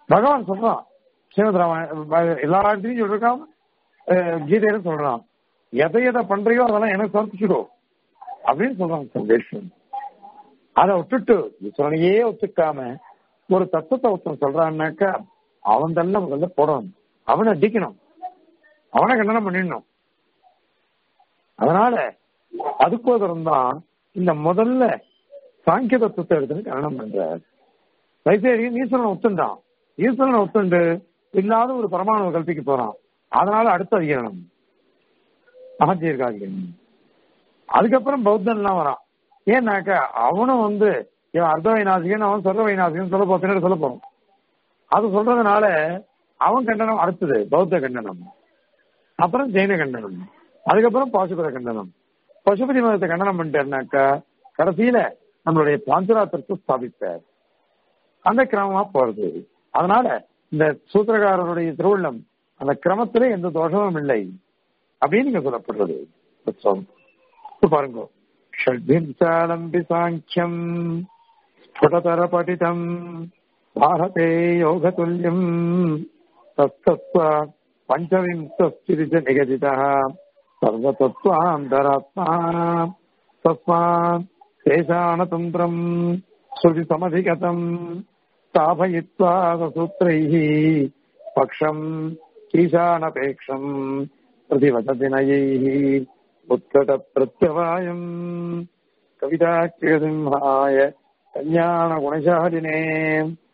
பகவான் சொல்றான் ஸ்ரீமத் ராமாயண எல்லா இடத்துலையும் சொல்லிருக்கான் அஹ் கீதையில சொல்றான் எதை எதை பண்றியோ அதெல்லாம் எனக்கு சமர்ப்பிச்சுடும் அப்படின்னு சொல்றான் சந்தேஷன் அதை விட்டுட்டு ஈஸ்வரனையே ஒத்துக்காம ஒரு தத்துவத்தை ஒருத்தன் சொல்றான்னாக்கா அவன் தள்ள முதல்ல போடணும் அவனை அடிக்கணும் அவனை கண்டனம் பண்ணிடணும் அதனால அதுக்கோதரம் தான் இந்த முதல்ல சாங்கிய தத்துவத்தை எடுத்துன்னு கண்டனம் பண்றார் வைசேரியன் ஈஸ்வரனை ஒத்துண்டான் ஈஸ்வரனை ஒத்துண்டு இல்லாத ஒரு பரமாணு கல்பிக்க போறான் அதனால அடுத்த அதிகரணம் மகஜீர்காதிகன் அதுக்கப்புறம் பௌத்தன்லாம் வரான் ஏன்னாக்கா அவனும் வந்து இவன் அர்த்த வைநாசிகன் அவன் சொல்ற வைநாசிகன் சொல்ல போ பின்னாடி சொல்ல போறோம் அது சொல்றதுனால அவன் கண்டனம் அடுத்தது பௌத்த கண்டனம் அப்புறம் ஜெயின கண்டனம் அதுக்கப்புறம் பாசுபத கண்டனம் பசுபதி மதத்தை கண்டனம் பண்ணிட்டாருனாக்கா கடைசியில நம்மளுடைய பாஞ்சராத்திரத்தை ஸ்தாபிப்பார் அந்த கிரமமா போறது அதனால இந்த சூத்திரகாரருடைய திருவுள்ளம் அந்த கிரமத்திலே எந்த தோஷமும் இல்லை அப்படின்னு இங்க சொல்லப்படுறது புத்தகம். இப்ப பாருங்க ஷட்பிம்சாலம்பி சாங்கியம் ஸ்புடதர படிதம் பாரதே யோகதுல்யம் தத்தத்வ பஞ்சவிம்சஸ்திரிஜ நிகதிதா சர்வதத்வாந்தராத்மா தஸ்மாத் தேசானதந்திரம் ஸ்ருதி சமதிகதம் ஸ்தாபயித்வா சூத்திரைः பக்ஷம் ஈசானபேक्षम् प्रतिवदति नयैः उत्कटप्रत्यवायम् कविताकृसिंहाय कल्याणगुणशालिने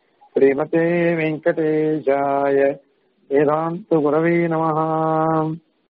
श्रीमते वेङ्कटेशाय वेदान्तगुरवे नमः